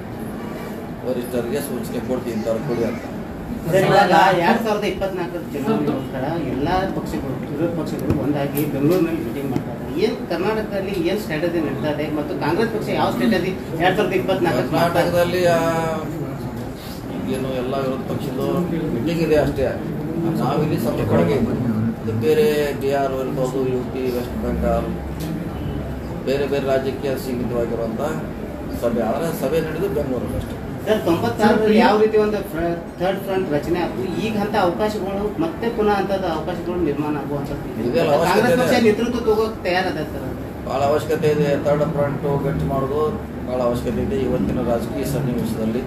ವರಿಷ್ಠರಿಗೆ ಸೂಚನೆ ಕೊಡ್ತೀವಿ ಇಂಥವ್ರು ಕೊಡಿ ಅಂತ ಸರ್, ಇವಾಗ ಎರಡ್ ಸಾವಿರದ ಇಪ್ಪತ್ನಾಲ್ಕರ ಚುನಾವಣೆಗೋಸ್ಕರ ಎಲ್ಲಾ ಪಕ್ಷಗಳು ವಿರೋಧ ಪಕ್ಷಗಳು ಒಂದಾಗಿ ಬೆಂಗಳೂರಿನಲ್ಲಿ ಮೀಟಿಂಗ್ ಮಾಡ್ತಾರೆ ಏನ್ ಕರ್ನಾಟಕದಲ್ಲಿ ಏನ್ ಸ್ಟ್ರಾಟಜಿ ನಡೀತಾ ಇದೆ ಮತ್ತು ಕಾಂಗ್ರೆಸ್ ಪಕ್ಷ ಯಾವ ಸ್ಟ್ರಾಟಜಿ ಎರಡ್ ಸಾವಿರದ ಇಪ್ಪತ್ನಾಲ್ಕು ಕರ್ನಾಟಕದಲ್ಲಿ ಆ, ಈಗೇನು ಎಲ್ಲ ವಿರೋಧ ಪಕ್ಷದ್ದು ಮೀಟಿಂಗ್ ಇದೆ ಅಷ್ಟೇ ನಾವಿಲ್ಲಿ ಸಭೆ ಕೊಡಗೆ ಇದು ಬೇರೆ ಬಿಹಾರ್ ಇರ್ಬೋದು ಯು ಪಿ ವೆಸ್ಟ್ ಬೆಂಗಾಲ್ ಬೇರೆ ಬೇರೆ ರಾಜ್ಯಕ್ಕೆ ಸೀಮಿತವಾಗಿರುವಂಥ ಸಭೆ ಆದರೆ ಸಭೆ ನಡೆದು ಬೆಂಗಳೂರಲ್ಲಿ ಅಷ್ಟೇ ಸರ್ ತೊಂಬತ್ತಾರರಲ್ಲಿ ಯಾವ ರೀತಿ ಒಂದು ಥರ್ಡ್ ಫ್ರಂಟ್ ರಚನೆ ಆಯ್ತು ಈಗ ಅಂತ ಅವಕಾಶಗಳು ಮತ್ತೆ ಪುನಃ ಅಂತದ ಅವಕಾಶಗಳು ನಿರ್ಮಾಣ ಆಗುವಂಥದ್ದು ಇದೆಲ್ಲ ಅವಶ್ಯಕತೆ ಕಾಂಗ್ರೆಸ್ ಪಕ್ಷ ಇದೆ. ನೇತೃತ್ವ ತಗೋಕ್ ತಯಾರದ ಸರ್ ಭಾಳ ಅವಶ್ಯಕತೆ ಇದೆ ಥರ್ಡ್ ಫ್ರಂಟು ಗಟ್ಟಿ ಮಾಡೋದು ಭಾಳ ಅವಶ್ಯಕತೆ ಇದೆ ಇವತ್ತಿನ ರಾಜಕೀಯ ಸನ್ನಿವೇಶದಲ್ಲಿ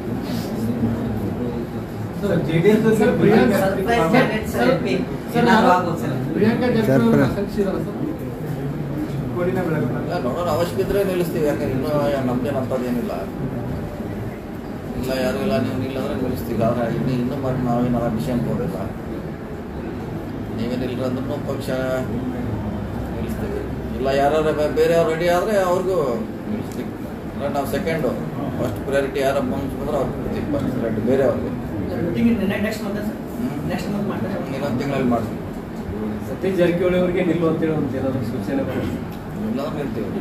ಸರ್ JDS ದು sir, Priyanka surprise candidate sir M P sir, ಏನಾದ್ರು ಆಗ್ಬೋದು ಸರ್ ಪ್ರಿಯಾಂಕಾ ಜಾರಕಿಹೊಳಿ ಸರ್ಪ್ರೈಸ್. ಆಕಾಂಕ್ಷಿ ಇದಾರ ಸರ್ ಚಿಕ್ಕೋಡಿನ ಬೆಳಗಾವಿ ಇಲ್ಲ, ನೋಡೋಣ ಅವಶ್ಯಕ ಇದ್ರೆ ನಿಲ್ಲಿಸ್ತೀವಿ ಯಾಕಂದ್ರೆ ಇನ್ನೂ ನಮ್ದೇನು ಅಂಥದ್ದೇನಿಲ್ಲ ಇಲ್ಲ ಯಾರು ಇಲ್ಲ ನೀವು ನಿಲ್ಲಂದ್ರೆ ನಿಲ್ಲಿಸ್ತೀವಿ ಆದರೆ ಇನ್ನು ಇನ್ನೂ ಮತ್ತೆ ನಾವೇನು ಡಿಸಿಷನ್ ಕೊಡಿಲ್ಲ ನೀವೇನಿಲ್ಲ ಅಂದ್ರೂ ಪಕ್ಷ ನಿಲ್ಲಿಸ್ತೀವಿ ಇಲ್ಲ ಯಾರು ಬೇರೆ ಅವ್ರು ರೆಡಿ ಆದರೆ ಅವ್ರಿಗೂ ನಿಲ್ಲಿಸ್ತೀವಿ ಅಂದ್ರೆ ನಾವು ಸೆಕೆಂಡು ಫಸ್ಟ್ ಪ್ರಯಾರಿಟಿ ಯಾರು ಮುಂಚೆ ಬಂದ್ರೆ ಅವ್ರು ಕೊಡ್ತೀವಿ ಫಸ್ಟ್ ಪ್ರಯಾರಿಟಿ ಬೇರೆ ಅವ್ರಿಗೆ next month sir next month ಮಾಡ್ತಾರೆ ಇನ್ನೊಂದು ತಿಂಗಳಲ್ಲಿ ಮಾಡ್ತೀವಿ ಸತೀಶ್ ಜಾರಕಿಹೊಳಿ ಅವರಿಗೆ ನಿಲ್ಲು ಅಂತೇಳಿ ಒಂದು ಏನಾದ್ರು ಸೂಚನೆ ಬರುತ್ತೆ ಇಲ್ಲಾಂದ್ರೆ ನಿಲ್ತೀವಿ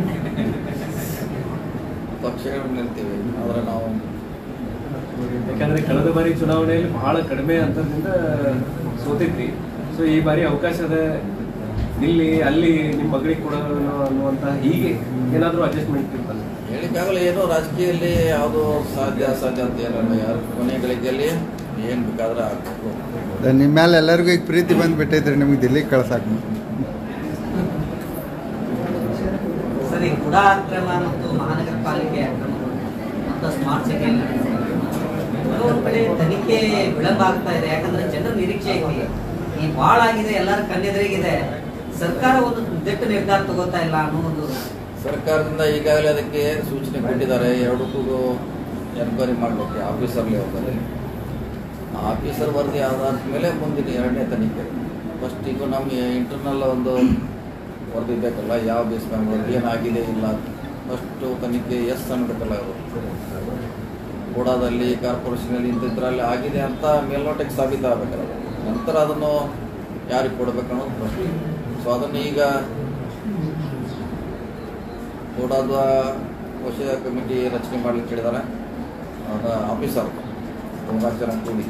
ಪಕ್ಷಗಳು ನಿಲ್ತೀವಿ ಆದರೆ ನಾವು ಯಾಕಂದ್ರೆ ಕಳೆದ ಬಾರಿ ಚುನಾವಣೆಯಲ್ಲಿ ಬಹಳ ಕಡಿಮೆ ಅಂತರದಿಂದ ಸೋತಿದ್ರಿ ಸೊ ಈ ಬಾರಿ ಅವಕಾಶದ ನಿಲ್ಲಿ ಅಲ್ಲಿ ನಿಮ್ಮ ಮಗಳಿಗೆ ಕೊಡೋಣ ಅನ್ನುವಂತ ಹೀಗೆ ಏನಾದರೂ ಅಡ್ಜಸ್ಟ್ಮೆಂಟ್ ಇರ್ತಲ್ಲ ಹೇಳಿಕ್ಕಾಗಲ್ಲ ಏನೋ ರಾಜಕೀಯದಲ್ಲಿ ಯಾವುದು ಸಾಧ್ಯ ಅಸಾಧ್ಯ ಅಂತ ಏನಲ್ಲ ಯಾರು ಕೊನೆ ಗಳಿಗೆಯಲ್ಲಿ ಏನು ಬೇಕಾದ್ರೆ ಆಗ್ಬೇಕು ನಿಮ್ಮ ಮೇಲೆ ಎಲ್ಲರಿಗೂ ಈಗ ಪ್ರೀತಿ ಬಂದುಬಿಟ್ಟೈತ್ರಿ ನಿಮಗೆ ದಿಲ್ಲಿಗೆ ಕಳ್ಸಾಕ ಸರಿ ಕುಡ ಅಕ್ರಮ ಮತ್ತು ಮಹಾನಗರ ಪಾಲಿಕೆ ಅಕ್ರಮಗಳು ಮತ್ತು ಸ್ಮಾರ್ಟ್ ಸಿಟಿ ಕೆಲವೊಂದು ಕಡೆ ತನಿಖೆ ವಿಳಂಬ ಆಗ್ತಾ ಇದೆ ಯಾಕಂದ್ರೆ ಜನರ ನಿರೀಕ್ಷೆ ಐತಿ ಈ ಭಾಳ ಆಗಿದೆ ಎಲ್ಲರ ಕಣ್ಣೆದುರಿಗಿದೆ ಸರ್ಕಾರ ಒಂದು ದಿಟ್ಟ ನಿರ್ಧಾರ ತಗೋತಾ ಇಲ್ಲ ಅನ್ನೋ ಒಂದು ಸರ್ಕಾರದಿಂದ ಈಗಾಗಲೇ ಅದಕ್ಕೆ ಸೂಚನೆ ಕೊಟ್ಟಿದ್ದಾರೆ ಎರಡಕ್ಕೂ ಎನ್ಕ್ವೈರಿ ಮಾಡಬೇಕು ಆಫೀಸರ್ ಲೆವೆಲಲ್ಲಿ ಆ ಆಫೀಸರ್ ವರದಿ ಆಧಾರದ ಮೇಲೆ ಮುಂದಿನ ಎರಡನೇ ತನಿಖೆ ಫಸ್ಟ್ ಈಗ ನಮಗೆ ಇಂಟರ್ನಲ್ ಒಂದು ವರದಿ ಬೇಕಲ್ಲ ಯಾವ ಬೇಸ್ ಮೇಲೆ ವರದಿ ಏನಾಗಿದೆ ಇಲ್ಲ ಫಸ್ಟು ತನಿಖೆ ಎಸ್ ಅನ್ಬೇಕಲ್ಲ ಅವರು ಕೂಡಾದಲ್ಲಿ ಕಾರ್ಪೊರೇಷನಲ್ಲಿ ಇಂಥದ್ರಲ್ಲಿ ಆಗಿದೆ ಅಂತ ಮೇಲ್ನೋಟಕ್ಕೆ ಸಾಬೀತಾಗಬೇಕಲ್ಲ ನಂತರ ಅದನ್ನು ಯಾರಿಗೆ ಕೊಡಬೇಕು ಅನ್ನೋದು ಪ್ರಶ್ನೆ ಸೊ ಅದನ್ನು ಈಗ ಕೂಡಾದ ವಶ ಕಮಿಟಿ ರಚನೆ ಮಾಡ್ಲಿಕ್ಕೆ ಹೇಳಿದ್ದಾರೆ ಅದ ಆಫೀಸರ್ ಮೂರ್ನಾಲ್ಕು ಜನ ಕೂಡಿ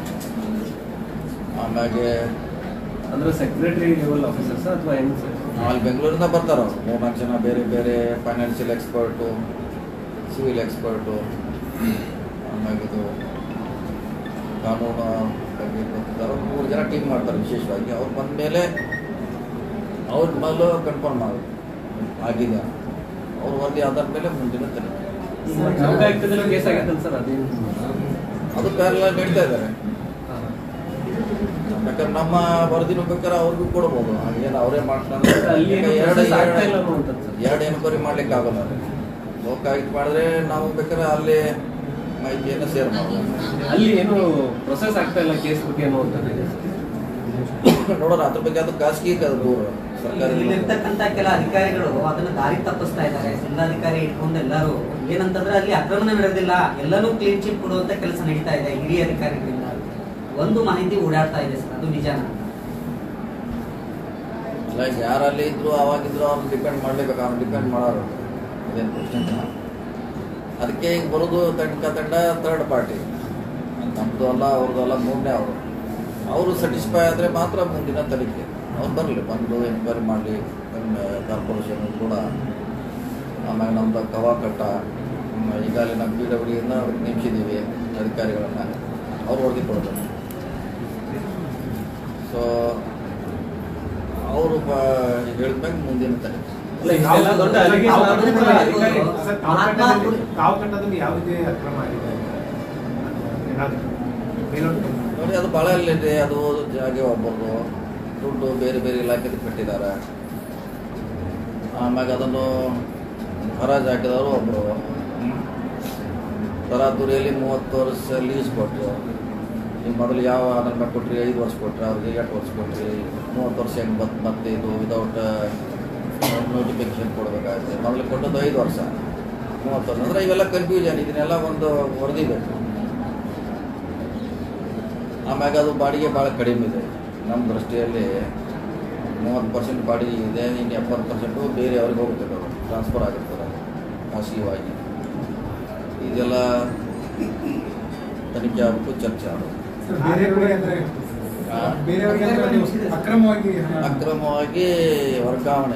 ಆಮ್ಯಾಗೆ ಅಂದ್ರೆ ಸೆಕ್ರೆಟರಿ ಲೆವೆಲ್ ಆಫೀಸರ್ಸ್ ಅಥವಾ ಹೆಂಗ್ ಸರ್ ಅಲ್ಲಿ ಬೆಂಗಳೂರಿಂದ ಬರ್ತಾರೆ ಅವರು ಮೂರ್ನಾಲ್ಕು ಜನ ಬೇರೆ ಬೇರೆ ಫೈನಾನ್ಷಿಯಲ್ ಎಕ್ಸ್ಪರ್ಟು ಸಿವಿಲ್ ಎಕ್ಸ್ಪರ್ಟು ಆಮ್ಯಾಗೆ ಇದು ಕಾನೂನು ಬಗ್ಗೆ ಗೊತ್ತಿದ್ದಾರೆ ಮೂರು ಜನ ಟೀಮ್ ಮಾಡ್ತಾರೆ ವಿಶೇಷವಾಗಿ ಅವ್ರು ಬಂದ ಮೇಲೆ ಅವ್ರ ಮೊದಲು ಕನ್ಫರ್ಮ್ ಆಗುತ್ತೆ ಆಗಿದೆ ಅವ್ರ ವರದಿ ಆಧಾರ ಮೇಲೆ ಮುಂದಿನ ತನಿಖೆ ಲೋಕಾಯುಕ್ತದಲ್ಲಿ ಕೇಸ್ ಆಗೈತಲ್ಲ ಸರ್ ಅದೇನು ಅದು ಪ್ಯಾರಲ ನಡೀತಾ ಇದ್ದಾರೆ ಯಾಕಂದ್ರೆ ನಮ್ಮ ವರದಿನೂ ಬೇಕಾದ್ರೆ ಅವ್ರಿಗೂ ಕೊಡ್ಬೋದು ಹಾಗೇನು ಅವರೇ ಮಾಡ್ತಾರೆ ಅಲ್ಲಿ ಏನು ಎರಡು process ಆಗ್ತಾ ಇಲ್ಲ ಅನ್ನುವಂಥದ್ದು ಸರ್. ಎರಡು ಎನ್ಕ್ವೈರಿ ಮಾಡ್ಲಿಕ್ಕೆ ಆಗಲ್ಲ ಲೋಕಾಯುಕ್ತ ಮಾಡಿದ್ರೆ ನಾವು ಬೇಕಾದ್ರೆ ಅಲ್ಲಿ ಮಾಹಿತಿಯನ್ನು ಶೇರ್ ಮಾಡ್ಬೋದು ಅಲ್ಲಿ ಏನು ಪ್ರೊಸೆಸ್ ಆಗ್ತಾ ಇಲ್ಲ ಕೇಸ್ ಬಗ್ಗೆ ಅನ್ನುವಂಥದ್ದು ಇದೆ ಸರ್. ನೋಡೋಣ ಅದ್ರ ಬಗ್ಗೆ ಅದು ಖಾಸಗಿ ಅದು ದೂರ ಸರ್ಕಾರಿ ಇಲ್ಲಿರ್ತಕ್ಕಂಥ ಕೆಲ ಅಧಿಕಾರಿಗಳು ಅದನ್ನ ದಾರಿ ತಪ್ಪಿಸ್ತಾ ಇದ್ದಾರೆ ಜಿಲ್ಲಾಧಿಕಾರಿ ಇಟ್ಕೊಂಡು ಎಲ್ಲರೂ ಏನಂತಂದ್ರೆ ಅಲ್ಲಿ ಆಕ್ರಮಣ ನಡೆದಿಲ್ಲ ಎಲ್ಲನೂ ಕ್ಲೀನ್ ಚಿಟ್ ಕೊಡುವಂತ ಕೆಲಸ ನಡೀತಾ ಇದೆ ಹಿರಿಯ ಅಧಿಕಾರಿಗಳಿಂದ ಒಂದು ಮಾಹಿತಿ ಓಡಾಡ್ತಾ ಇದೆ ಸರ್ ಅದು ನಿಜಾನ ಅಲ್ಲ ಯಾರಲ್ಲಿ ಇದ್ರು ಅವಾಗಿದ್ರು ಅವ್ರು ಡಿಪೆಂಡ್ ಮಾಡ್ಲೇಬೇಕು ಅವ್ರು ಡಿಪೆಂಡ್ ಮಾಡೋರು ಇದೇನು ಪ್ರಶ್ನೆ ಇಲ್ಲ. ಅದಕ್ಕೆ ಈಗ ಬರೋದು ತನಿಖಾ ತಂಡ ಥರ್ಡ್ ಪಾರ್ಟಿ ನಮ್ಮದು ಅಲ್ಲ ಅವ್ರದ್ದು ಅಲ್ಲ ಮೂರನೇ ಅವರು ಅವರು ಸ್ಯಾಟಿಸ್ಫೈ ಆದರೆ ಮಾತ್ರ ಮುಂದಿನ ತನಿಖೆ ಅವ್ರು ಬರಲಿ ಬಂದು ಎನ್ಕ್ವೈರಿ ಮಾಡಲಿ ಕಾರ್ಪೊರೇಷನ್ ಕೂಡ ಆಮೇಲೆ ನಮ್ಮದು ಕವಾಕಟ್ಟ ಹ್ಮ್, ಈಗಾಗಲೇ ನಮ್ಮ ಪಿ ಡಬ್ಲ್ಯೂಯಿಂದ ನೇಮಿಸಿದ್ದೀವಿ ಅಧಿಕಾರಿಗಳನ್ನು ಅವ್ರು ವರದಿ ಕೊಡಬೇಕು ಸೊ ಅವರು ಹೇಳಿದ್ಮೇಲೆ ಮುಂದಿನ ತನಿಖೆ ಅಲ್ಲ, ಇಷ್ಟೆಲ್ಲ ದೊಡ್ಡ allegation ಆದ್ರೂ ಕೂಡ ಅಧಿಕಾರಿ ಸರ್, ಕಾವು ಕಟ್ಟದಲ್ಲಿ ಕಾವು ಕಟ್ಟದಲ್ಲಿ ಯಾವ ರೀತಿ ಅಕ್ರಮ ಆಗಿದೆ ಏನಾದ್ರು ಮೇಲ್ನೋಟಕ್ಕೆ ನೋಡಿ ಅದು ಭಾಳ ಇದೆ ಅದು ಜಾಗ ಒಬ್ಬರು ದುಡ್ಡು ಬೇರೆ ಬೇರೆ ಇಲಾಖೆದು ಕಟ್ಟಿದ್ದಾರೆ ಆಮ್ಯಾಗ ಅದನ್ನು ಹರಾಜು ಹಾಕಿದವರು ಒಬ್ಬರು ತರಾತುರಿಯಲ್ಲಿ ಮೂವತ್ತು ವರ್ಷ ಲೀಸ್ ಕೊಟ್ಟರು ಈಗ ಮೊದಲು ಯಾವ ಅದನ್ನ ಮೇಲೆ ಕೊಟ್ರಿ ಐದು ವರ್ಷ ಕೊಟ್ರಿ ಅವ್ರಿಗೆ ಎಷ್ಟು ವರ್ಷ ಕೊಟ್ರಿ ಮೂವತ್ತು ವರ್ಷ ಹೆಂಗೆ ಬತ್ ಮತ್ತೆ ಇದು ವಿದೌಟ್ ನೋಟಿಫಿಕೇಶನ್ ಕೊಡಬೇಕಾಗುತ್ತೆ ಮೊದಲು ಕೊಟ್ಟದ್ದು ಐದು ವರ್ಷ ಮೂವತ್ತು ವರ್ಷ ಅಂದರೆ ಇವೆಲ್ಲ ಕನ್ಫ್ಯೂಷನ್ ಇದನ್ನೆಲ್ಲ ಒಂದು ವರದಿ ಬೇಕು ಆಮ್ಯಾಗ ಅದು ಬಾಡಿಗೆ ಭಾಳ ಕಡಿಮೆ ಇದೆ ನಮ್ಮ ದೃಷ್ಟಿಯಲ್ಲಿ ಮೂವತ್ತು ಪರ್ಸೆಂಟ್ ಬಾಡಿಗೆ ಇದೆ ಇನ್ನು ಎಪ್ಪತ್ತು ಪರ್ಸೆಂಟು ಬೇರೆ ಅವ್ರಿಗೆ ಹೋಗ್ತದೆ ಅದು ಟ್ರಾನ್ಸ್ಫರ್ ಆಗಿರ್ತದೆ ಖಾಸಗಿಯಾಗಿ ಇದೆಲ್ಲ ತನಿಖೆ ಆಗಬೇಕು ಚರ್ಚೆ ಆಗಬೇಕು ಸರ್, ಬೇರೆ ಕಡೆ ಅಂದ್ರೆ ಆ, ಬೇರೆಯವ್ರಿಗೆ ಅಂದ್ರೆ ನೀವು ಅಕ್ರಮವಾಗಿ ಹಣ ಅಕ್ರಮವಾಗಿ ವರ್ಗಾವಣೆ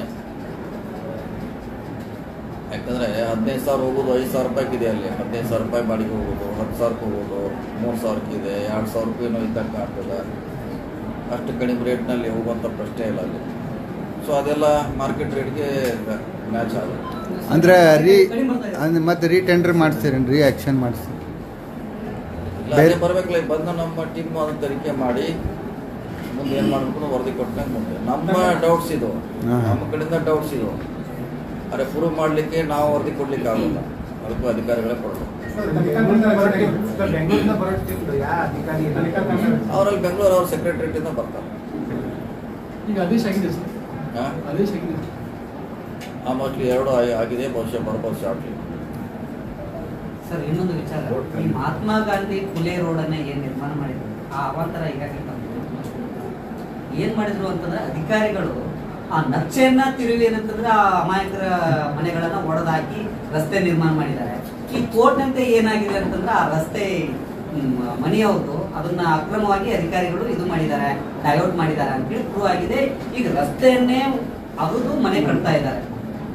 ಯಾಕಂದರೆ ಹದಿನೈದು ಸಾವಿರ ಹೋಗೋದು ಐದು ಸಾವಿರ ರೂಪಾಯಿಗೆ ಇದೆ ಅಲ್ಲಿ ಹದಿನೈದು ಸಾವಿರ ರೂಪಾಯಿ ಬಾಡಿಗೆ ಹೋಗೋದು ಹತ್ತು ಸಾವಿರಕ್ಕೆ ಹೋಗೋದು ಮೂರು ಸಾವಿರಕ್ಕೆ ಇದೆ ಎರಡು ಸಾವಿರ ರೂಪಾಯಿನೂ ಇದ್ದಂಗೆ ಕಾಣ್ತದೆ ಅಷ್ಟು ಕಡಿಮೆ ರೇಟ್ನಲ್ಲಿ ಹೋಗುವಂಥ ಪ್ರಶ್ನೆ ಇಲ್ಲ ಅಲ್ಲಿ ಸೊ ಅದೆಲ್ಲ ಮಾರ್ಕೆಟ್ ರೇಟ್ಗೆ ಮ್ಯಾಚ್ ಆಗುತ್ತೆ ಅಂದ್ರೆ ರೀ ಅಂದ್ರೆ ಮತ್ತೆ ರೀಟೆಂಡರ್ ಮಾಡಿಸ್ತೀರೇನು ರೀ ಆ್ಯಕ್ಷನ್ ಮಾಡಿಸ್ತೀರಿ ಇಲ್ಲ ಬೇರೆ- ಅದೇ ಬರ್ಬೇಕಲ್ಲ ಈಗ ಬಂದು ನಮ್ಮ ಟೀಮ್ ಅದನ್ನ ತನಿಖೆ ಮಾಡಿ ಮುಂದೆ ಏನು ಮಾಡಬೇಕು ವರದಿ ಕೊಟ್ಟಂಗೆ ಮುಂದೆ ನಮ್ಮ ಡೌಟ್ಸ್ ಇದು ಹಾ. ನಮ್ಮ ಕಡೆಯಿಂದ ಡೌಟ್ಸ್ ಇದು ಅರೆ ಪ್ರೂವ್ ಮಾಡಲಿಕ್ಕೆ ನಾವು ವರದಿ ಕೊಡ್ಲಿಕ್ಕೆ ಆಗೋಲ್ಲ ಅದಕ್ಕೂ ಅಧಿಕಾರಿಗಳೇ ಕೊಡಬೇಕು ಸರ್, ತನಿಖಾ ತಂಡ ಬರೋ ಟೀಮ್, ಸರ್, ಬೆಂಗಳೂರಿಂದ ಬರೋ ಟೀಮ್ ಯಾವ ಅಧಿಕಾರಿ ತನಿಖಾ ತಂಡ ಅವರಲ್ಲಿ ಬೆಂಗಳೂರು ಅವ್ರ ಸೆಕ್ರೆಟರಿಯಿಂದ ಬರ್ತಾರೆ ಈಗ ಆದೇಶ ಆಗಿದೆ ಸರ್ ಹಾಂ ಆದೇಶ ಆಗಿದೆ ಆ ಮೋಸ್ಟ್ಲಿ ಎರಡು ಆಗಿ- ಆಗಿದೆ ಬಹುಶಃ ಬರ್ಬೋದು ಶಾರ್ಟ್ಲಿ ಸರ್ ಇನ್ನೊಂದು ವಿಚಾರ ಈ ಮಹಾತ್ಮ ಗಾಂಧಿ ಪುಲೆ ರೋಡ್ ಅನ್ನ ಏನ್ ನಿರ್ಮಾಣ ಮಾಡಿದ್ರು ಆ ಅವಾಂತರ ಈಗಾಗಲೇ ತಮ್ಗೆ ಏನ್ ಮಾಡಿದ್ರು ಅಂತಂದ್ರೆ ಅಧಿಕಾರಿಗಳು ಆ ನಕ್ಷೆಯನ್ನ ತಿರುವಿ ಏನಂತಂದ್ರೆ ಆ ಅಮಾಯಕರ ಮನೆಗಳನ್ನ ಒಡೆದಾಕಿ ರಸ್ತೆ ನಿರ್ಮಾಣ ಮಾಡಿದ್ದಾರೆ ಈ ಕೋರ್ಟ್ನಂತೆ ಏನಾಗಿದೆ ಅಂತಂದ್ರೆ ಆ ರಸ್ತೆ ಹ್ಮ್, ಮನೆಯವ್ರದ್ದು ಅದನ್ನ ಅಕ್ರಮವಾಗಿ ಅಧಿಕಾರಿಗಳು ಇದು ಮಾಡಿದ್ದಾರೆ ಡೈವರ್ಟ್ ಮಾಡಿದ್ದಾರೆ ಅಂತೇಳಿ ಪ್ರೂವ್ ಆಗಿದೆ ಈಗ ರಸ್ತೆಯನ್ನೇ ಅಗದು ಮನೆ ಕಟ್ತಾ ಇದ್ದಾರೆ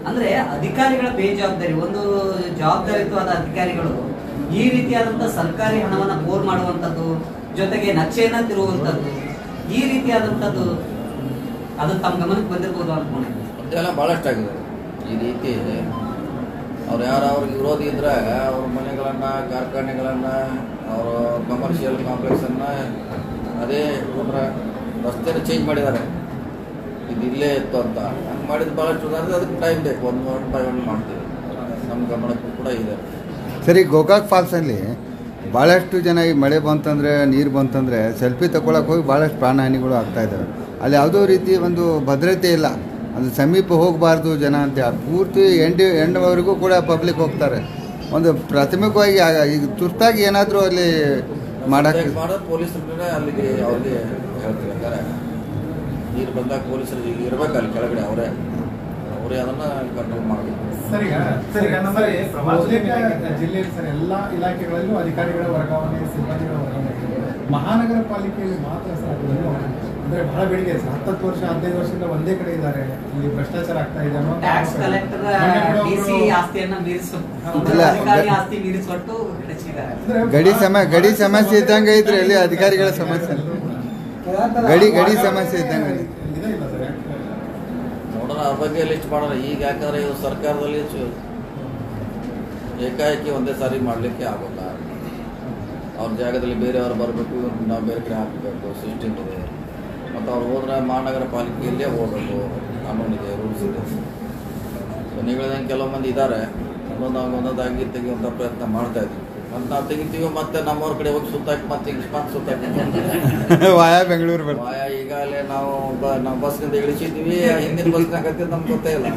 ಅಂದ್ರೆ ಅಧಿಕಾರಿಗಳ ಬೇಜವಾಬ್ದಾರಿ ಒಂದು ಜವಾಬ್ದಾರಿತ್ವದ ಅಧಿಕಾರಿಗಳು ಈ ರೀತಿಯಾದಂತಹ ಸರ್ಕಾರಿ ಹಣವನ್ನ ಬೋರ್ ಮಾಡುವಂತದ್ದು ಜೊತೆಗೆ ನಕ್ಷೆಯನ್ನ ತಿರುವಂತದ್ದು ಈ ರೀತಿಯಾದಂತದ್ದು ಅದು ತಮ್ಮ ಗಮನಕ್ಕೆ ಬಂದಿರ್ಬೋದು ಅನ್ಕೊಂಡಿದ್ದೀನಿ ಅದೆಲ್ಲ ಭಾಳಷ್ಟು ಆಗಿದೆ ಈ ರೀತಿ ಅವ್ರು ಯಾರು ಅವ್ರಿಗೆ ವಿರೋಧಿ ಇದ್ರೆ ಅವ್ರ ಮನೆಗಳನ್ನು ಕಾರ್ಖಾನೆಗಳನ್ನು ಅವರ ಕಮರ್ಷಿಯಲ್ ಕಾಂಪ್ಲೆಕ್ಸನ್ನು ಅದೇ ಅಂದ್ರೆ ರಸ್ತೆನ ಚೇಂಜ್ ಮಾಡಿದ್ದಾರೆ ಇದು ಇಲ್ಲೇ ಇತ್ತು ಅಂತ ಹಂಗೆ ಮಾಡಿದ ಭಾಳಷ್ಟು ಉದಾಹರಣೆ ಅದಕ್ಕೆ ಟೈಮ್ ಬೇಕು ಒಂದು ಒನ್ ಬೈ ಒನ್ ಮಾಡ್ತೀವಿ ನಮ್ಮ ಗಮನಕ್ಕೂ ಕೂಡ ಇದೆ ಸರಿ ಗೋಕಾಕ್ ಫಾಲ್ಸಲ್ಲಿ ಭಾಳಷ್ಟು ಜನ ಈ ಮಳೆ ಬಂತಂದರೆ ನೀರು ಬಂತಂದರೆ ಸೆಲ್ಫಿ ತಗೊಳಕ್ಕೆ ಹೋಗಿ ಭಾಳಷ್ಟು ಪ್ರಾಣಹಾನಿಗಳು ಆಗ್ತಾ ಇದ್ದಾವೆ ಅಲ್ಲಿ ಯಾವುದೋ ರೀತಿ ಒಂದು ಭದ್ರತೆ ಇಲ್ಲ ಅದು ಸಮೀಪ ಹೋಗಬಾರ್ದು ಜನ ಅಂತ ಪೂರ್ತಿ ಎಂಡ್ ಎಂಡ್ವರೆಗೂ ಕೂಡ ಪಬ್ಲಿಕ್ ಹೋಗ್ತಾರೆ ಒಂದು ಪ್ರಾಥಮಿಕವಾಗಿ ಆ- ಈಗ ತುರ್ತಾಗಿ ಏನಾದರೂ ಅಲ್ಲಿ ಮಾಡೋಕ್ಕೆ ಮಾಡೋದು ಪೊಲೀಸರನ್ನೇ ಅಲ್ಲಿಗೆ ಅವ್ರಿಗೆ ಹೇಳ್ತೀವಿ ಯಾಕಂದ್ರೆ ನೀರು ಬಂದಾಗ ಪೊಲೀಸರು ಈಗ ಇರ್ಬೇಕು ಅಲ್ಲಿ ಕೆಳಗಡೆ ಅವರೇ ಅವರೇ ಅದನ್ನು ಕಂಟ್ರೋಲ್ ಮಾಡಬೇಕು ಸರ್ ಈಗ ಸರ್ ಈಗ ನಮ್ಮಲ್ಲಿ ಬಹುತೇಕ ಜಿಲ್ಲೆಯಲ್ಲಿ ಸರ್ ಎಲ್ಲ ಇಲಾಖೆಗಳಲ್ಲೂ ಅಧಿಕಾರಿಗಳ ವರ್ಗಾವಣೆ ಸಿಬ್ಬಂದಿಗಳ ವರ್ಗಾವಣೆ ಆಗಿದೆ. ಮಹಾನಗರ ಪಾಲಿಕೆಯಲ್ಲಿ ಮಾತ್ರ ಸರ್ ಅದು ಇನ್ನೂ ಅಂದ್ರೆ ಬಹಳ ಬೇಡಿಕೆ ಇದೆ ಸರ್ ಹತ್ತತ್ತು ವರ್ಷ ಹದಿನೈದು ವರ್ಷದಿಂದ ಒಂದೇ ಕಡೆ ಇದ್ದಾರೆ ಇಲ್ಲಿ ಭ್ರಷ್ಟಾಚಾರ ಆಗ್ತಾ ಇದೆ ಅನ್ನೋ ಟ್ಯಾಕ್ಸ್ ಕಲೆಕ್ಟರ್ ಮೊನ್ನೆ ಕೂಡ ಡಿ ಸಿ ಒಬ್ರು- ಆಸ್ತಿಯನ್ನ ಮೀರಿಸು ಇಲ್ಲ. ಅಧಿಕಾರಿ ಆಸ್ತಿ ಮೀರಿಸ್ಕೊಟ್ಟು ಕಳಿಸಿದ್ದಾರೆ ಅಂದ್ರೆ ಗಡಿ ಸಮ ಗಡಿ ಸಮಸ್ಯೆ ಇದ್ದಂಗೆ ಇದ್ರೆ ಇಲ್ಲಿ ಅಧಿಕಾರಿಗಳ ಸಮಸ್ಯೆ ಗಡಿ ಗಡಿ ಸಮಸ್ಯೆ ಇದ್ದಂಗೆ ಇದೆ. ಇದೆ ಇಲ್ಲ ಸರ್ ಯಾಕೆ? ನೋಡೋಣ ಅದ್ರ ಬಗ್ಗೆ ಲಿಸ್ಟ್ ಮಾಡೋಣ ಈಗ ಯಾಕಂದ್ರೆ ಇದು ಸರ್ಕಾರದಲ್ಲಿ ಚು- ಏಕಾಏಕಿ ಒಂದೇ ಸಾರಿ ಮಾಡಲಿಕ್ಕೆ ಆಗೋಲ್ಲ ಅವ್ರ ಜಾಗದಲ್ಲಿ ಬೇರೆಯವರು ಬರಬೇಕು ನಾವು ಬೇರೆ ಕಡೆ ಹಾಕಬೇಕು ಸಿಸ್ಟಮ್ ಇದೆ ಮತ್ತು ಅವ್ರು ಹೋದ್ರೆ ಮಹಾನಗರ ಪಾಲಿಕೆಯಲ್ಲೇ ಹೋಗ್ಬೇಕು ಕಾನೂನಿದೆ ರೂಲ್ಸ್ ಇದೆ ಸೊ ನೀವು ಹೇಳ್ದಂಗೆ ಕೆಲವು ಮಂದಿ ಇದ್ದಾರೆ ಒಂದೊಂದು ಒಂದೊಂದಾಗಿ ತೆಗೆಯುವಂಥ ಪ್ರಯತ್ನ ಮಾಡ್ತಾ ಇದ್ದೀವಿ ಮತ್ತು ನಾವು ತೆಗಿತೀವಿ ಮತ್ತೆ ನಮ್ಮವ್ರ ಕಡೆ ಹೋಗಿ ಸುತ್ತಾಕಿ ಮತ್ತೆ ಹಿಂಗೆ ಮತ್ತೆ ಸುತ್ತಾಕಿ ವಾಯ ಬೆಂಗಳೂರು ಬರ್ತಾರೆ ವಾಯ ಈಗಾಗಲೇ ನಾವು ಬ- ನಾವು ಬಸ್ನಿಂದ ಇಳಿಸಿದ್ವಿ ಹಿಂದಿನ ಬಸ್ನಾಗ ಹತ್ತಿದ್ ನಮ್ಗೆ ಗೊತ್ತೇ ಇಲ್ಲ